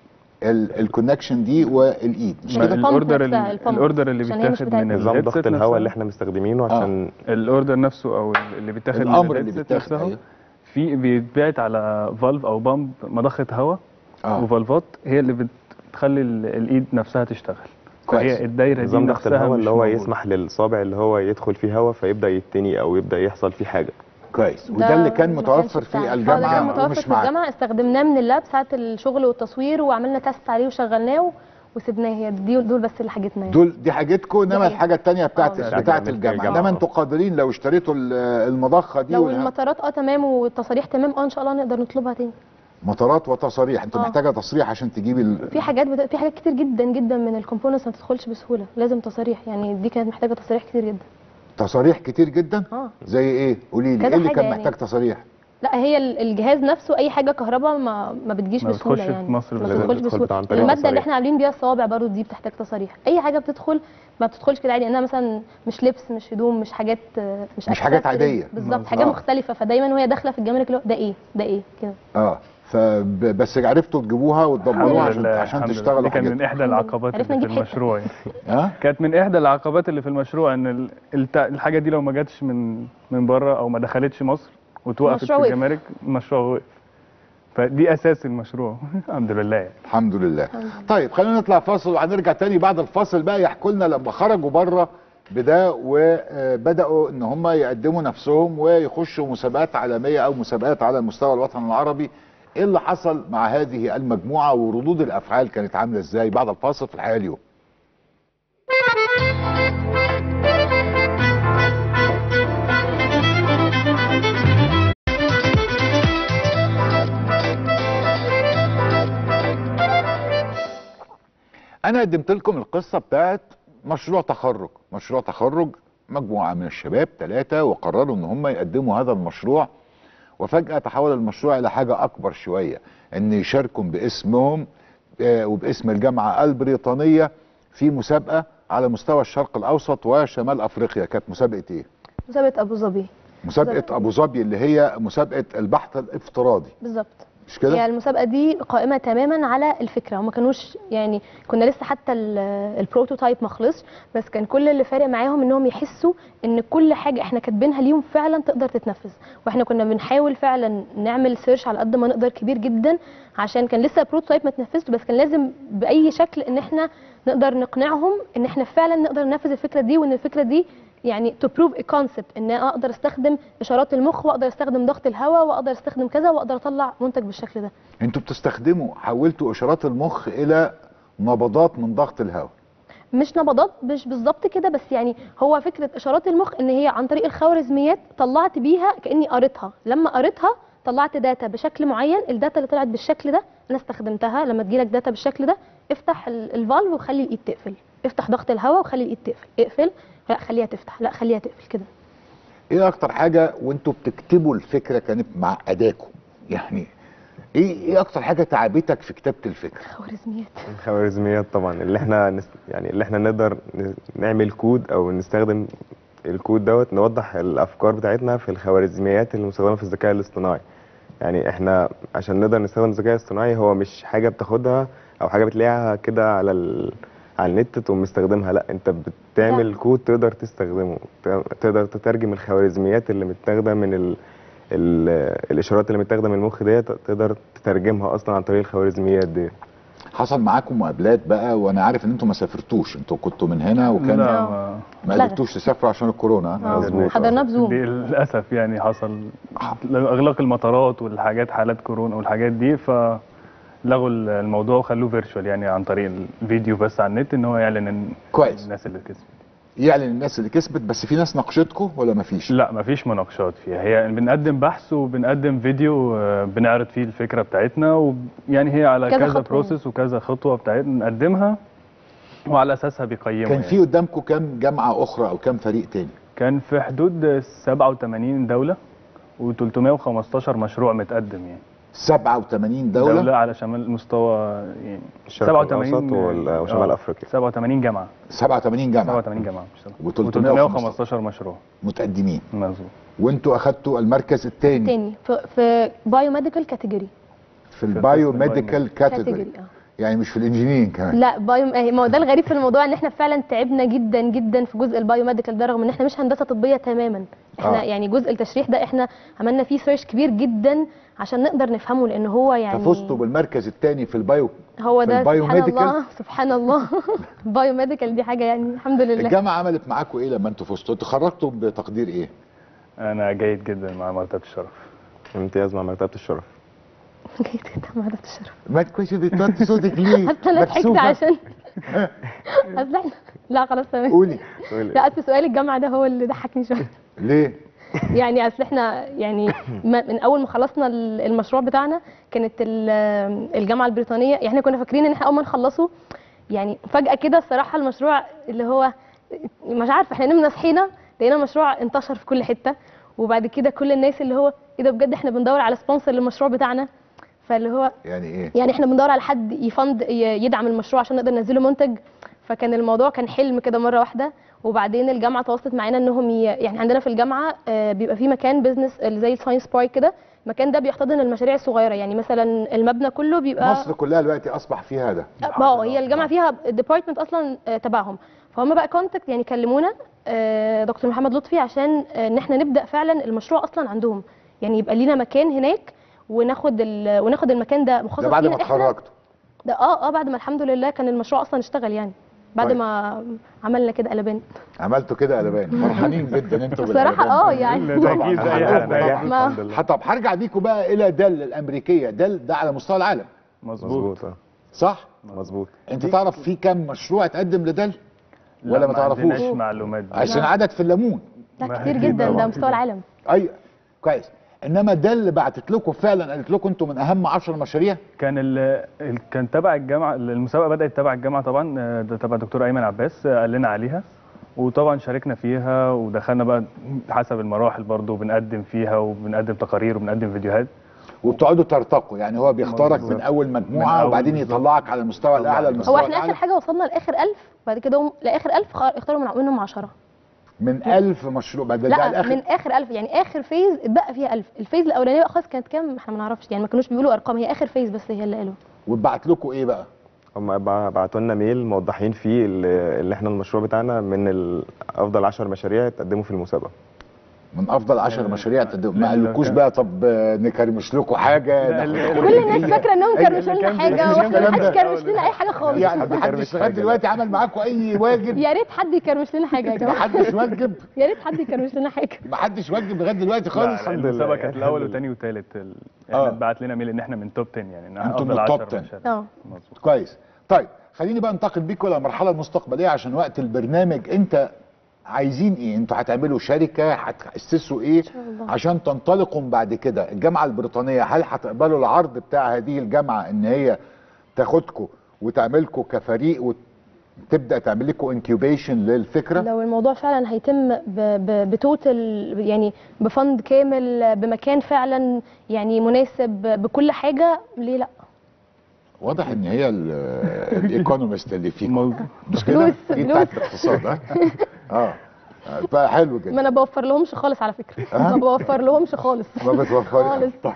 الكونكشن دي والايد مش ما كده الاوردر نفسها، ال- البامب. الاوردر اللي عشان هي مش بيتاخد بتاعتنا. من نظام الهيدسيت ضغط الهواء نفسها. اللي احنا مستخدمينه عشان الاوردر نفسه او اللي بيتاخد من الامر اللي الهيدسيت بيتاخد نفسه أيوه. في بيتبعت على فالف او بامب مضخه هواء اه وفالفات هي اللي بتخلي ال- الايد نفسها تشتغل كويس. فهي الدايره دي نظام ضغط نفسها الهواء مش اللي هو موجودة. يسمح للصابع اللي هو يدخل فيه هواء فيبدا يتني او يبدا يحصل فيه حاجه كويس وده اللي كان ما متوفر كانش في بتاعنا. الجامعه اه ده كان متوفر ومش في معاك الجامعه استخدمناه من اللاب ساعه الشغل والتصوير وعملنا تيست عليه وشغلناه و- وسبناه هي دي دول بس اللي حاجتنا يعني. دول دي حاجتكم انما حقيقة. الحاجه الثانيه بتاعت اه. بتاعت بتاعت الجامعه الجامعة. انما انتوا قادرين لو اشتريتوا ال- المضخه دي لو والها- المطارات اه تمام والتصاريح تمام اه ان شاء الله نقدر نطلبها تاني مطارات وتصاريح انت اه. محتاجه تصريح عشان تجيبي ال... في حاجات بت... في حاجات كتير جدا جدا من الكومبوننتس ما تدخلش بسهوله لازم تصاريح يعني دي كانت محتاجه تصاريح كتير جدا تصاريح كتير جدا اه زي ايه قولي لي كذا ايه اللي حاجة كان يعني. محتاج تصاريح لا هي ال- الجهاز نفسه اي حاجه كهرباء ما ما بتجيش ما بسهوله بتخش في يعني مصر ما لازم بتدخلش تدخل بسهوله عن طريق الماده اللي تصاريح. احنا عاملين بيها الصوابع برضو دي بتحتاج تصاريح اي حاجه بتدخل ما بتدخلش كده عادي انها مثلا مش لبس مش هدوم مش حاجات مش مش حاجات accessories. عادية. بالظبط آه. حاجه مختلفه فدايما وهي داخله في الجمارك اللي هو ده ايه ده ايه كده اه فبس عرفتوا تجيبوها وتدبروها عشان لله، عشان الحمد لله. تشتغلوا دي كان من حاجتها. احدى العقبات عرفنا اللي في نجيب حتة. المشروع يعني. ها كانت من احدى العقبات اللي في المشروع ان ال- الت- الحاجه دي لو ما جاتش من من بره او ما دخلتش مصر وتوقفت في المشروع وقف. الجمارك المشروع وقف فدي اساس المشروع الحمد لله يعني. الحمد لله طيب خلينا نطلع فاصل وهنرجع تاني بعد الفاصل بقى يحكوا لنا لما خرجوا بره بده وبداوا ان هم يقدموا نفسهم ويخشوا مسابقات عالميه او مسابقات على مستوى الوطن العربي ايه اللي حصل مع هذه المجموعه وردود الافعال كانت عامله ازاي بعد الفاصل في الحياه اليوم انا قدمت لكم القصه بتاعت مشروع تخرج مشروع تخرج مجموعه من الشباب ثلاثه وقرروا ان هم يقدموا هذا المشروع وفجاه تحول المشروع الى حاجه اكبر شويه ان يشاركوا باسمهم آه، وباسم الجامعه البريطانيه في مسابقه على مستوى الشرق الاوسط وشمال افريقيا كانت مسابقه ايه مسابقه ابو ظبي مسابقه ابو ظبي اللي هي مسابقه البحث الافتراضي بالظبط مش كده هي المسابقه دي قائمه تماما على الفكره هم كانوش يعني كنا لسه حتى ال- البروتوتايب ما خلصش بس كان كل اللي فارق معاهم انهم يحسوا ان كل حاجه احنا كاتبينها ليهم فعلا تقدر تتنفذ واحنا كنا بنحاول فعلا نعمل سيرش على قد ما نقدر كبير جدا عشان كان لسه البروتوتايب ما اتنفذش بس كان لازم باي شكل ان احنا نقدر نقنعهم ان احنا فعلا نقدر ننفذ الفكره دي وان الفكره دي يعني تو بروف ا كونسبت ان أنا اقدر استخدم اشارات المخ واقدر استخدم ضغط الهواء واقدر استخدم كذا واقدر اطلع منتج بالشكل ده انتوا بتستخدموا حولتوا اشارات المخ الى نبضات من ضغط الهواء مش نبضات مش بالظبط كده بس يعني هو فكره اشارات المخ ان هي عن طريق الخوارزميات طلعت بيها كاني قريتها لما قريتها طلعت داتا بشكل معين الداتا اللي طلعت بالشكل ده انا استخدمتها لما تجيلك داتا بالشكل ده افتح ال- الفالف وخلي الايد تقفل افتح ضغط الهواء وخلي الايد تقفل اقفل لا خليها تفتح لا خليها تقفل كده ايه اكتر حاجه وانتوا بتكتبوا الفكره كانت معقداكم يعني ايه ايه اكتر حاجه تعبتك في كتابه الفكره خوارزميات الخوارزميات طبعا اللي احنا نس... يعني اللي احنا نقدر ن- نعمل كود او نستخدم الكود دوت نوضح الافكار بتاعتنا في الخوارزميات اللي مستخدمه في الذكاء الاصطناعي يعني احنا عشان نقدر نستخدم الذكاء الاصطناعي هو مش حاجه بتاخدها او حاجه بتلاقيها كده على ال... على النت تقوم مستخدمها لا انت بتعمل كود تقدر تستخدمه ت- تقدر تترجم الخوارزميات اللي متاخده من ال... ال... الاشارات اللي متاخده من المخ ديت تقدر تترجمها اصلا عن طريق الخوارزميات دي حصل معاكم مقابلات بقى وانا عارف ان انتوا ما سافرتوش انتوا كنتوا من هنا وكان لا، ما- ما لا. قدرتوش تسافروا عشان الكورونا آه. مظبوط حضرناه بزوم للاسف يعني حصل اغلاق المطارات والحاجات حالات كورونا والحاجات دي فلغوا الموضوع وخلوه فيرتشوال يعني عن طريق الفيديو بس على النت ان هو يعلن إن كويس. الناس اللي كسبت يعلن الناس اللي كسبت بس في ناس ناقشتكم ولا ما فيش لا مفيش مناقشات فيها هي بنقدم بحث وبنقدم فيديو آه، بنعرض فيه الفكره بتاعتنا ويعني هي على كذا كذا, خطوة. بروسيس وكذا خطوه بتاعتنا نقدمها وعلى اساسها بيقيموا كان يعني. في قدامكم كام جامعه اخرى او كام فريق تاني كان في حدود 87 دوله و315 مشروع متقدم يعني 87 دوله, دولة على شمال مستوى يعني الشرق الأوسط وال- وشمال آه، أفريقيا. 87 جامعة 87 جامعه 87 جامعة مش و315 و315 مشروع متقدمين مظبوط وانتوا اخدتوا المركز الثاني تاني في, في بايو ميديكال كاتيجوري في البايو القسم ميديكال كاتيجوري كاتيجوري اه يعني مش في الانجينيرنج كمان لا بايو آه، ما هو ده الغريب في الموضوع ان احنا فعلا تعبنا جدا جدا في جزء البايو ميديكال ده رغم ان احنا مش هندسه طبيه تماما احنا آه. آه. يعني جزء التشريح ده احنا عملنا فيه سيرش كبير جدا عشان نقدر نفهمه لان هو يعني ففزتوا بالمركز الثاني في البايو هو في ده البايو سبحان ميديكال؟ الله سبحان الله بايو ميديكال دي حاجه يعني الحمد لله الجامعه عملت معاكم ايه لما انتوا فزتوا انتوا خرجتوا بتقدير ايه أنا جيد جدا مع مرتبة الشرف امتياز مع مرتبة الشرف جيد جدا ما عرفتش الشرف ما كويس بتوطي صوتك ليه اصل انا ضحكت مكسوفة؟ عشان اصل احنا لا خلاص تمام قولي لا اصل سؤال الجامعه ده هو اللي ضحكني شويه ليه يعني اصل احنا يعني ما- من اول ما خلصنا ال- المشروع بتاعنا كانت ال- الجامعه البريطانيه يعني احنا كنا فاكرين ان احنا اول ما نخلصه يعني فجاه كده الصراحه المشروع اللي هو مش عارفه احنا نمنا صحينا لقينا المشروع انتشر في كل حته وبعد كده كل الناس اللي هو ايه ده بجد احنا بندور على سبونسر للمشروع بتاعنا فاللي هو يعني ايه يعني احنا بندور على حد يفند ي- يدعم المشروع عشان نقدر ننزله منتج فكان الموضوع كان حلم كده مره واحده وبعدين الجامعه تواصلت معانا انهم ي... يعني عندنا في الجامعه آه، بيبقى في مكان بزنس زي ساينس بارك كده المكان ده بيحتضن المشاريع الصغيره يعني مثلا المبنى كله بيبقى مصر كلها دلوقتي اصبح فيها ده اه هي الجامعه فيها ديبارتمنت اصلا آه، تبعهم فهم بقى كونتاكت يعني كلمونا آه، دكتور محمد لطفي عشان آه، ان احنا نبدا فعلا المشروع اصلا عندهم يعني يبقى لينا مكان هناك وناخد ال... وناخد المكان ده مخصص ده بعد ما لينا إحنا. اتخرجتوا ده اه اه بعد ما الحمد لله كان المشروع اصلا اشتغل يعني بعد طيب. ما عملنا كده قلبان عملتوا كده قلبان فرحانين جدا انتوا بصراحة بالقلبان. اه يعني طبعاً. أكيد أي حد هيعمل. ما- الحمد لله. طب هرجع بيكم بقى الى دل الامريكيه دل ده على مستوى العالم مظبوط آه. صح مظبوط انت تعرف في كام مشروع اتقدم لدل لا، ولا ما ما عندناش تعرفوش معلومات دي. عشان عدد في الليمون لا ما كتير أكيد جدا ده طبعاً. مستوى العالم ايوه كويس انما دل بعتت لكم فعلا قالت لكم انتوا من اهم 10 مشاريع كان ال ال- كان تبع الجامعه المسابقه بدات تبع الجامعه طبعا آه، ده تبع دكتور ايمن عباس آه، قال لنا عليها وطبعا شاركنا فيها ودخلنا بقى حسب المراحل برضو بنقدم فيها وبنقدم تقارير وبنقدم فيديوهات وبتقعدوا ترتقوا يعني هو بيختارك من بالظبط. اول من مجموعه أول وبعدين بالظبط. يطلعك على المستوى الاعلى هو المستوى هو احنا الأعلى. اخر حاجه وصلنا لاخر 1000 بعد كده هم لاخر 1000 خ- اختاروا من منهم 10 من 1000 مشروع بعد ده لا الاخر من اخر 1000 يعني اخر فيز اتبقى فيها 1000 الفيز الاولانيه بقى خلاص كانت كام احنا ما نعرفش يعني ما كانوش بيقولوا ارقام هي اخر فيز بس هي اللي قالوا واتبعت لكم ايه بقى هم بعتوا لنا ميل موضحين فيه اللي اللي احنا المشروع بتاعنا من ال- افضل 10 مشاريع اتقدموا في المسابقه من افضل 10 مشاريع تقدموا ما لا، قالوش كان- بقى طب آه، نكرمش لكم حاجه لا، ناخد لا، لكم كل الناس هدية. فاكره انهم أي- كرمشوا لنا كان حاجه بيكرمش واحنا الكلام محدش ده. كرمش لنا اي حاجه خالص يعني حد محدش كرمش لغايه حاجة. دلوقتي عمل معاكم اي واجب يا ريت حد يكرمش لنا حاجه يا جماعه محدش واجب يا ريت حد يكرمش لنا حاجه محدش واجب لغايه دلوقتي خالص لا، الحمد لله. المسابقه كانت الاول الحمد وثاني وثالث ال- آه. احنا اتبعت لنا ميل ان احنا من توب 10 يعني ان احنا أنتم من افضل التوب 10 10. مشاريع اه مظبوط كويس طيب خليني بقى انتقل بيكم للمرحله المستقبليه عشان وقت البرنامج انت عايزين ايه انتوا هتعملوا شركه هتاسسوا ايه شاء الله. عشان تنطلقوا بعد كده الجامعه البريطانيه هل هتقبلوا العرض بتاع هذه الجامعه ان هي تاخدكم وتعملكم كفريق وتبدا تعمل لكم انكيوبيشن للفكره لو الموضوع فعلا هيتم ب- ب- بتوتال يعني بفند كامل بمكان فعلا يعني مناسب بكل حاجه ليه لا واضح ان هي الايكونومست اللي فيكم موجود. مش كده فلوس، دي فلوس. بتاعت الاقتصاد ها اه بقى حلو ما جدا انا بوفر لهمش خالص على فكره أه؟ ما بوفر لهمش خالص ما بتوفري خالص. طيب.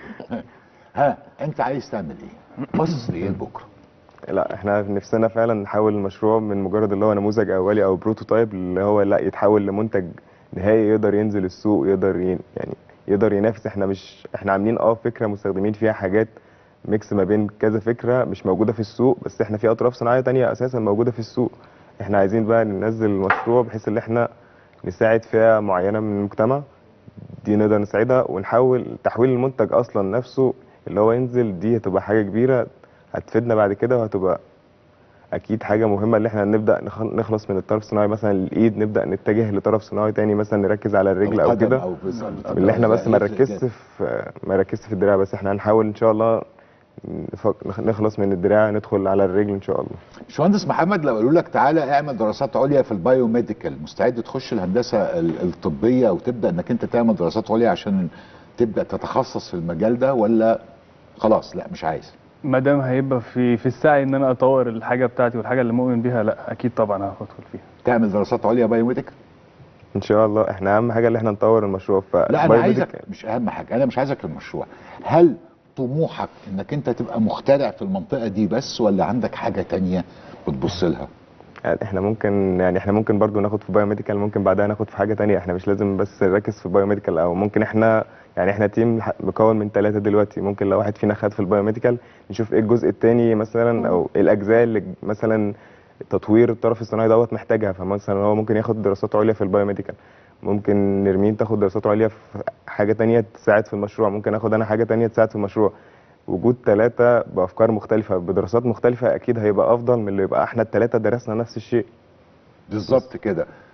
ها انت عايز تعمل ايه باصص لايه لبكره لا احنا نفسنا فعلا نحول المشروع من مجرد اللي هو نموذج اولي او بروتوتايب اللي هو لا يتحول لمنتج نهائي يقدر ينزل السوق يقدر ين يعني يقدر ينافس احنا مش احنا عاملين اه فكره مستخدمين فيها حاجات ميكس ما بين كذا فكره مش موجوده في السوق بس احنا في اطراف صناعيه تانية اساسا موجوده في السوق احنا عايزين بقى ننزل المشروع بحيث ان احنا نساعد فئه معينه من المجتمع دي نقدر نساعدها ونحاول تحويل المنتج اصلا نفسه اللي هو ينزل دي هتبقى حاجه كبيره هتفيدنا بعد كده وهتبقى اكيد حاجه مهمه اللي احنا نبدا نخ- نخلص من الطرف الصناعي مثلا الايد نبدا نتجه لطرف صناعي تاني مثلا نركز على الرجل او القدم كده أو بالظبط. اللي احنا بس ما يفرق نركزش جدا. في ما نركزش في الدراع بس احنا هنحاول ان شاء الله نفك- نخ- نخلص من الدراع ندخل على الرجل ان شاء الله باشمهندس محمد لو قالوا لك تعالى اعمل دراسات عليا في البايو ميديكال مستعد تخش الهندسه ال- الطبيه وتبدا انك انت تعمل دراسات عليا عشان تبدا تتخصص في المجال ده ولا خلاص لا مش عايز ما دام هيبقى في في السعي ان انا اطور الحاجه بتاعتي والحاجه اللي مؤمن بيها لا اكيد طبعا هدخل فيها تعمل دراسات عليا بايو ميديكال ان شاء الله احنا اهم حاجه اللي احنا نطور المشروع ف لا انا بايو عايزك ميديك- مش اهم حاجه انا مش عايزك المشروع هل طموحك انك انت تبقى مخترع في المنطقه دي بس ولا عندك حاجه تانية بتبص لها يعني احنا ممكن يعني احنا ممكن برضو ناخد في بايو ميديكال ممكن بعدها ناخد في حاجه تانية احنا مش لازم بس نركز في بايو ميديكال او ممكن احنا يعني احنا تيم ح- مكون من ثلاثه دلوقتي ممكن لو واحد فينا خد في البايو ميديكال نشوف ايه الجزء التاني مثلا او ايه الاجزاء اللي مثلا تطوير الطرف الصناعي دوت محتاجها فمثلا هو ممكن ياخد دراسات عليا في البايو ميديكال ممكن نرمين تاخد دراسات عليا في حاجه تانية تساعد في المشروع ممكن اخد انا حاجه تانية تساعد في المشروع وجود ثلاثة بأفكار مختلفة بدراسات مختلفة أكيد هيبقى أفضل من اللي يبقى إحنا الثلاثة درسنا نفس الشيء بالظبط كده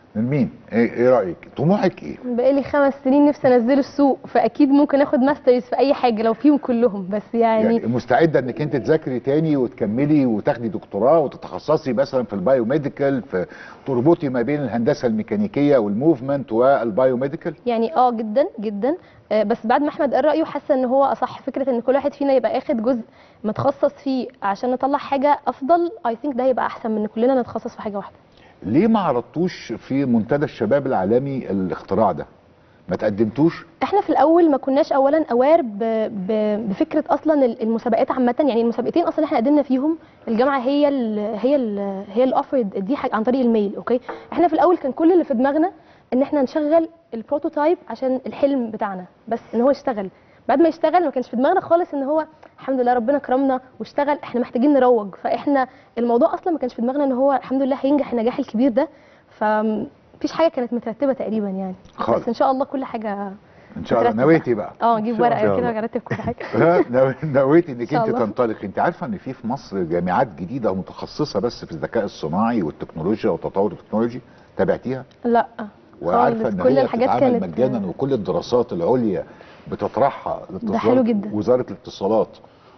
من مين ايه, إيه رايك طموحك ايه بقالي خمس سنين نفسي انزله السوق فاكيد ممكن اخد ماسترز في اي حاجه لو فيهم كلهم بس يعني, يعني مستعده انك انت تذاكري تاني وتكملي وتاخدي دكتوراه وتتخصصي مثلا في البايوميديكال في تربطي ما بين الهندسه الميكانيكيه والموفمنت والبايوميديكال يعني اه جدا جدا آه، بس بعد ما احمد قال رايه حاسه ان هو اصح فكره ان كل واحد فينا يبقى اخد جزء متخصص فيه عشان نطلع حاجه افضل اي ثينك ده هيبقى احسن من ان كلنا نتخصص في حاجه واحده ليه ما عرضتوش في منتدى الشباب العالمي الاختراع ده ما تقدمتوش احنا في الاول ما كناش اولا اوار ب... ب... بفكره اصلا المسابقات عامه يعني المسابقتين اصلا احنا قدمنا فيهم الجامعه هي ال... هي ال... هي اللي اوفرد دي حاجة عن طريق الميل اوكي احنا في الاول كان كل اللي في دماغنا ان احنا نشغل البروتوتايب عشان الحلم بتاعنا بس ان هو يشتغل بعد ما يشتغل ما كانش في دماغنا خالص ان هو الحمد لله ربنا كرمنا واشتغل احنا محتاجين نروج فاحنا الموضوع اصلا ما كانش في دماغنا ان هو الحمد لله هينجح النجاح الكبير ده فمفيش حاجه كانت مترتبه تقريبا يعني خالص. بس ان شاء الله كل حاجه ان شاء الله مترتبة. نويتي بقى اه اجيب إن شاء ورقه الله. كده وارتب كل حاجه ها، نو- نويتي انك إن شاء انت الله. تنطلق انت عارفه ان في في مصر جامعات جديده متخصصه بس في الذكاء الصناعي والتكنولوجيا وتطور التكنولوجي تابعتيها لا وعارفه خالص. ان كل هي الحاجات بتتعمل كانت مجانا وكل الدراسات العليا بتطرحها ده حلو جدا. وزاره الاتصالات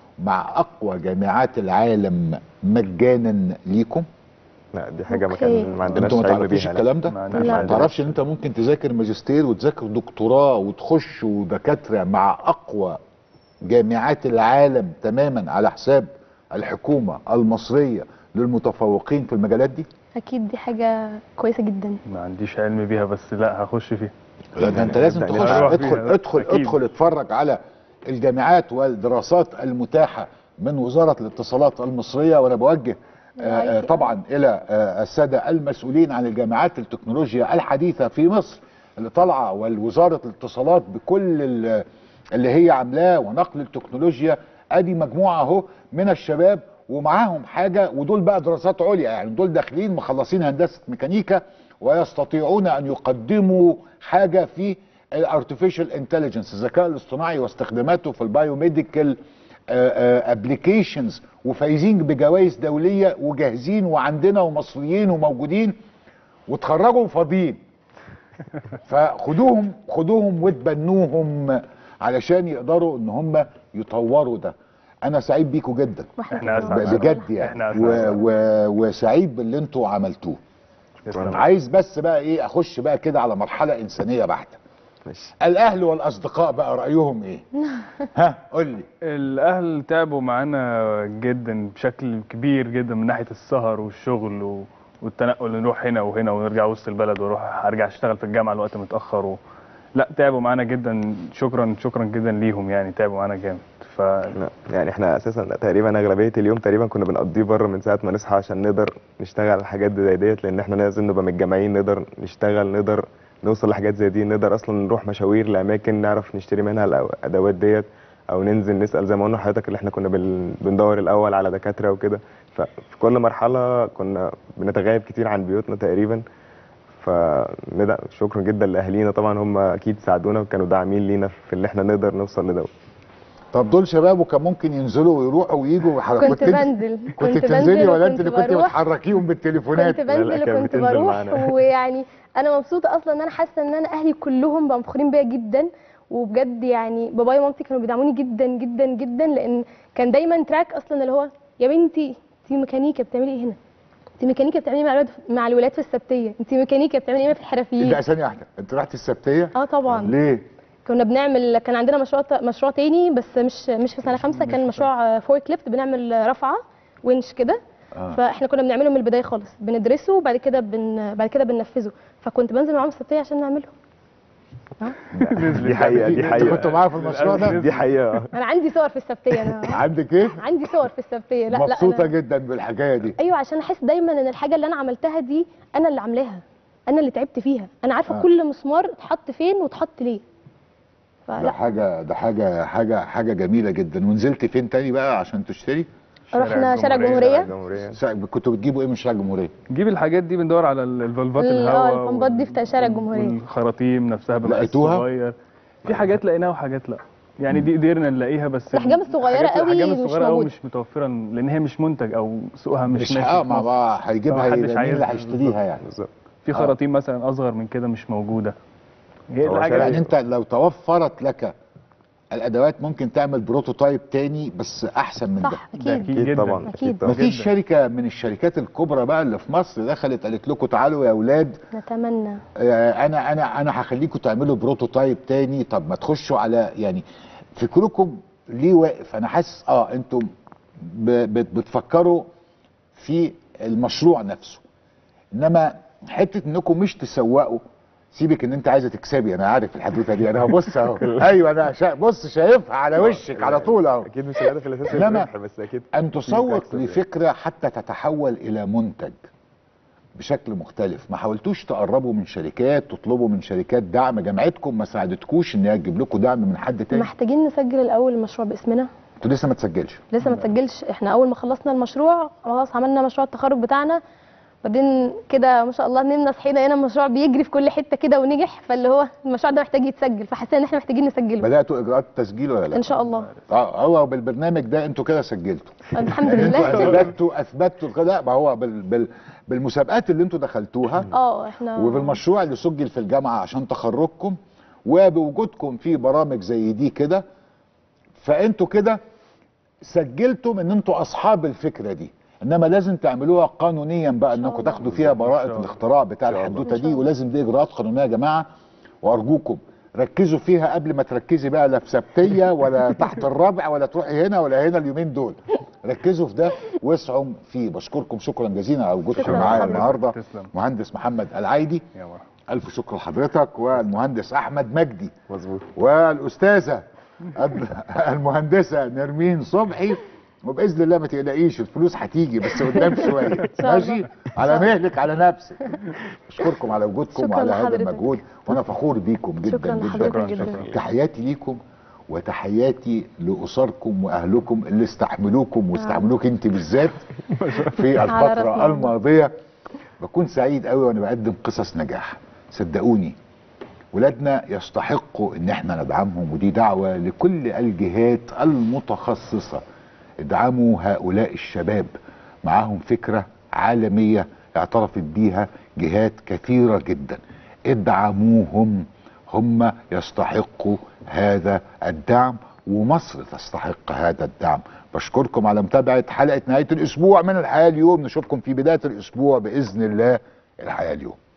مع اقوى جامعات العالم مجانا ليكم لا دي حاجه ما أوكي. كان ما عندناش انتوا ما علم تعرفوش بيها لا. الكلام ده ما ما عندناش. تعرفش ان انت ممكن تذاكر ماجستير وتذاكر دكتوراه وتخش ودكاتره مع اقوى جامعات العالم تماما على حساب الحكومه المصريه للمتفوقين في المجالات دي اكيد دي حاجه كويسه جدا ما عنديش علم بيها بس لا هخش فيها لا ده انت لازم نبدأ تخش نروح ادخل فيها. ادخل أكيد. ادخل اتفرج على الجامعات والدراسات المتاحه من وزاره الاتصالات المصريه وانا بوجه آه، آه، طبعا الى آه، الساده المسؤولين عن الجامعات التكنولوجيا الحديثه في مصر اللي طالعه والوزاره الاتصالات بكل ال- اللي هي عاملاه ونقل التكنولوجيا ادي مجموعه اهو من الشباب ومعاهم حاجه ودول بقى دراسات عليا يعني دول داخلين مخلصين هندسه ميكانيكا ويستطيعون ان يقدموا حاجه في الارتفيشال انتليجنس الذكاء الاصطناعي واستخداماته في البايوميديكال ابلكيشنز وفايزين بجوائز دوليه وجاهزين وعندنا ومصريين وموجودين وتخرجوا فاضيين فخدوهم خدوهم وتبنوهم علشان يقدروا ان هم يطوروا ده انا سعيد بيكم جدا احنا اسعد ب- بجد يعني احنا و اسعد و وسعيد باللي انتوا عملتوه عايز بس بقى ايه اخش بقى كده على مرحله انسانيه بحته الاهل والاصدقاء بقى رايهم ايه ها قول لي الاهل تعبوا معانا جدا بشكل كبير جدا من ناحيه السهر والشغل و... والتنقل نروح هنا وهنا ونرجع وسط البلد واروح ارجع اشتغل في الجامعه الوقت متاخر و... لا تعبوا معانا جدا شكرا شكرا جدا ليهم يعني تعبوا معانا جامد ف لا، يعني احنا اساسا تقريبا اغلبيه اليوم تقريبا كنا بنقضيه بره من ساعه ما نصحى عشان نقدر نشتغل على حاجات زي ديت لان احنا لازم نبقى متجمعين نقدر نشتغل نقدر نوصل لحاجات زي دي نقدر اصلا نروح مشاوير لاماكن نعرف نشتري منها الادوات ديت او ننزل نسال زي ما قلنا لحضرتك اللي احنا كنا بن- بندور الاول على دكاتره وكده ففي كل مرحله كنا بنتغيب كتير عن بيوتنا تقريبا فندى شكرا جدا لاهالينا طبعا هم اكيد ساعدونا وكانوا داعمين لينا في اللي احنا نقدر نوصل لده طب دول شباب وكان ممكن ينزلوا ويروحوا ويجوا وحركة. كنت انت- بنزل كنت كنت بتنزلي بنزل ولا انت وكنت اللي كنت بروح. بتحركيهم بالتليفونات كنت بنزل وكنت بروح ويعني انا مبسوطه اصلا ان انا حاسه ان انا اهلي كلهم بقوا فخورين بيا جدا وبجد يعني بابايا ومامتي كانوا بيدعموني جدا جدا جدا لان كان دايما تراك اصلا اللي هو يا بنتي انت ميكانيكا بتعملي ايه هنا؟ انت ميكانيكا بتعملي ايه مع الولاد مع الولاد في السبتيه؟ انت ميكانيكا بتعملي ايه في الحرفيين؟ لا ثانيه واحده انت رحت السبتيه اه طبعا ليه كنا بنعمل كان عندنا مشروع مشروع تاني بس مش مش في سنه خمسه كان مشروع فورك ليفت بنعمل رفعه ونش كده آه. فاحنا كنا بنعمله من البدايه خالص بندرسه وبعد كده بن... بعد كده بننفذه فكنت بنزل معاهم السبتيه عشان نعمله دي حقيقه دي حقيقه كنتوا معايا في المشروع ده دي حقيقه انا عندي صور في السبتيه انا عندك ايه عندي صور في السبتيه لا لا مبسوطه أنا... جدا بالحكايه دي ايوه عشان احس دايما ان الحاجه اللي انا عملتها دي انا اللي عاملاها انا اللي تعبت فيها انا عارفه آه. آه. كل مسمار اتحط فين واتحط ليه ده فلا حاجه ده حاجه حاجه حاجه جميله جدا ونزلت فين تاني بقى عشان تشتري رحنا شارع الجمهوريه سا- كنتوا بتجيبوا ايه من شارع الجمهوريه نجيب الحاجات دي بندور على ال- الفالفات ال- اه الهواء البمبات دي في شارع الجمهوريه والخراطيم نفسها بمقاس لقيتوها؟ صغير في حاجات لقيناها وحاجات لا يعني دي قدرنا نلاقيها بس الأحجام الصغيرة الحاجات- قوي الأحجام مش الصغيرة قوي موجودة. مش متوفرة لأن هي مش منتج أو سوقها مش مش ناشف اه في مع مصر. بعض هيجيبها فمحدش يبقى مين اللي عايزها هيشتريها يعني بالظبط في آه. خراطيم مثلا اصغر من كده مش موجوده هي هو الحاجه يعني انت لو توفرت لك الادوات ممكن تعمل بروتوتايب تاني بس احسن من صح، ده أكيد. أكيد جداً. طبعاً، أكيد. ما فيش شركه من الشركات الكبرى بقى اللي في مصر دخلت قالت لكم تعالوا يا اولاد نتمنى آه، انا انا انا هخليكم تعملوا بروتوتايب تاني طب ما تخشوا على يعني فكركم ليه واقف انا حاسس اه انتم ب- بت- بتفكروا في المشروع نفسه انما حته انكم مش تسوقوا سيبك ان انت عايزه تكسبي انا عارف الحدوته دي انا بص اهو ايوه انا شا... بص شايفها على وشك على طول اهو اكيد مش الهدف الاساسي إنما الربح بس اكيد ان في تسوق مكسب يعني. لفكره حتى تتحول الى منتج بشكل مختلف ما حاولتوش تقربوا من شركات تطلبوا من شركات دعم جامعتكم ما ساعدتكوش ان هي تجيب لكم دعم من حد تاني محتاجين نسجل الاول المشروع باسمنا انتوا لسه ما تسجلش لسه ما تسجلش احنا اول ما خلصنا المشروع خلاص عملنا مشروع التخرج بتاعنا بعدين كده ما شاء الله نمنا صحينا هنا المشروع بيجري في كل حته كده ونجح فاللي هو المشروع ده محتاج يتسجل فحسينا ان احنا محتاجين نسجله بداتوا اجراءات التسجيل ولا لا ان شاء الله اه هو بالبرنامج ده انتوا كده سجلتوا الحمد يعني انتوا لله اثبتوا اثبتوا كده ما هو بال بال بالمسابقات اللي انتوا دخلتوها اه احنا وبالمشروع اللي سجل في الجامعه عشان تخرجكم وبوجودكم في برامج زي دي كده فانتوا كده سجلتم ان انتوا اصحاب الفكره دي انما لازم تعملوها قانونيا بقى انكم تاخدوا فيها براءه الاختراع بتاع الحدوته دي ولازم دي اجراءات قانونيه يا جماعه وارجوكم ركزوا فيها قبل ما تركزي بقى لا في سبتيه ولا تحت الربع ولا تروحي هنا ولا هنا اليومين دول ركزوا في ده واسعوا فيه بشكركم شكرا جزيلا على وجودكم شكراً معايا لحضرتك. النهارده تسلم. مهندس محمد العايدي يا مرحبا الف شكر لحضرتك والمهندس احمد مجدي مظبوط والاستاذه الد- المهندسه نرمين صبحي وباذن الله ما تقلقيش الفلوس هتيجي بس قدام شويه ماشي على مهلك على نفسك اشكركم على وجودكم شكراً وعلى هذا لحضرتك. المجهود وانا فخور بيكم جدا شكراً جدا لحضرتك جداً. تحياتي ليكم وتحياتي لاسركم واهلكم اللي استحملوكم واستحملوك انت بالذات في على الفتره رأسنا. الماضيه بكون سعيد قوي وانا بقدم قصص نجاح صدقوني ولادنا يستحقوا ان احنا ندعمهم ودي دعوه لكل الجهات المتخصصه ادعموا هؤلاء الشباب معاهم فكره عالميه اعترفت بيها جهات كثيره جدا ادعموهم هم يستحقوا هذا الدعم ومصر تستحق هذا الدعم بشكركم على متابعه حلقه نهايه الاسبوع من الحياه اليوم نشوفكم في بدايه الاسبوع باذن الله الحياه اليوم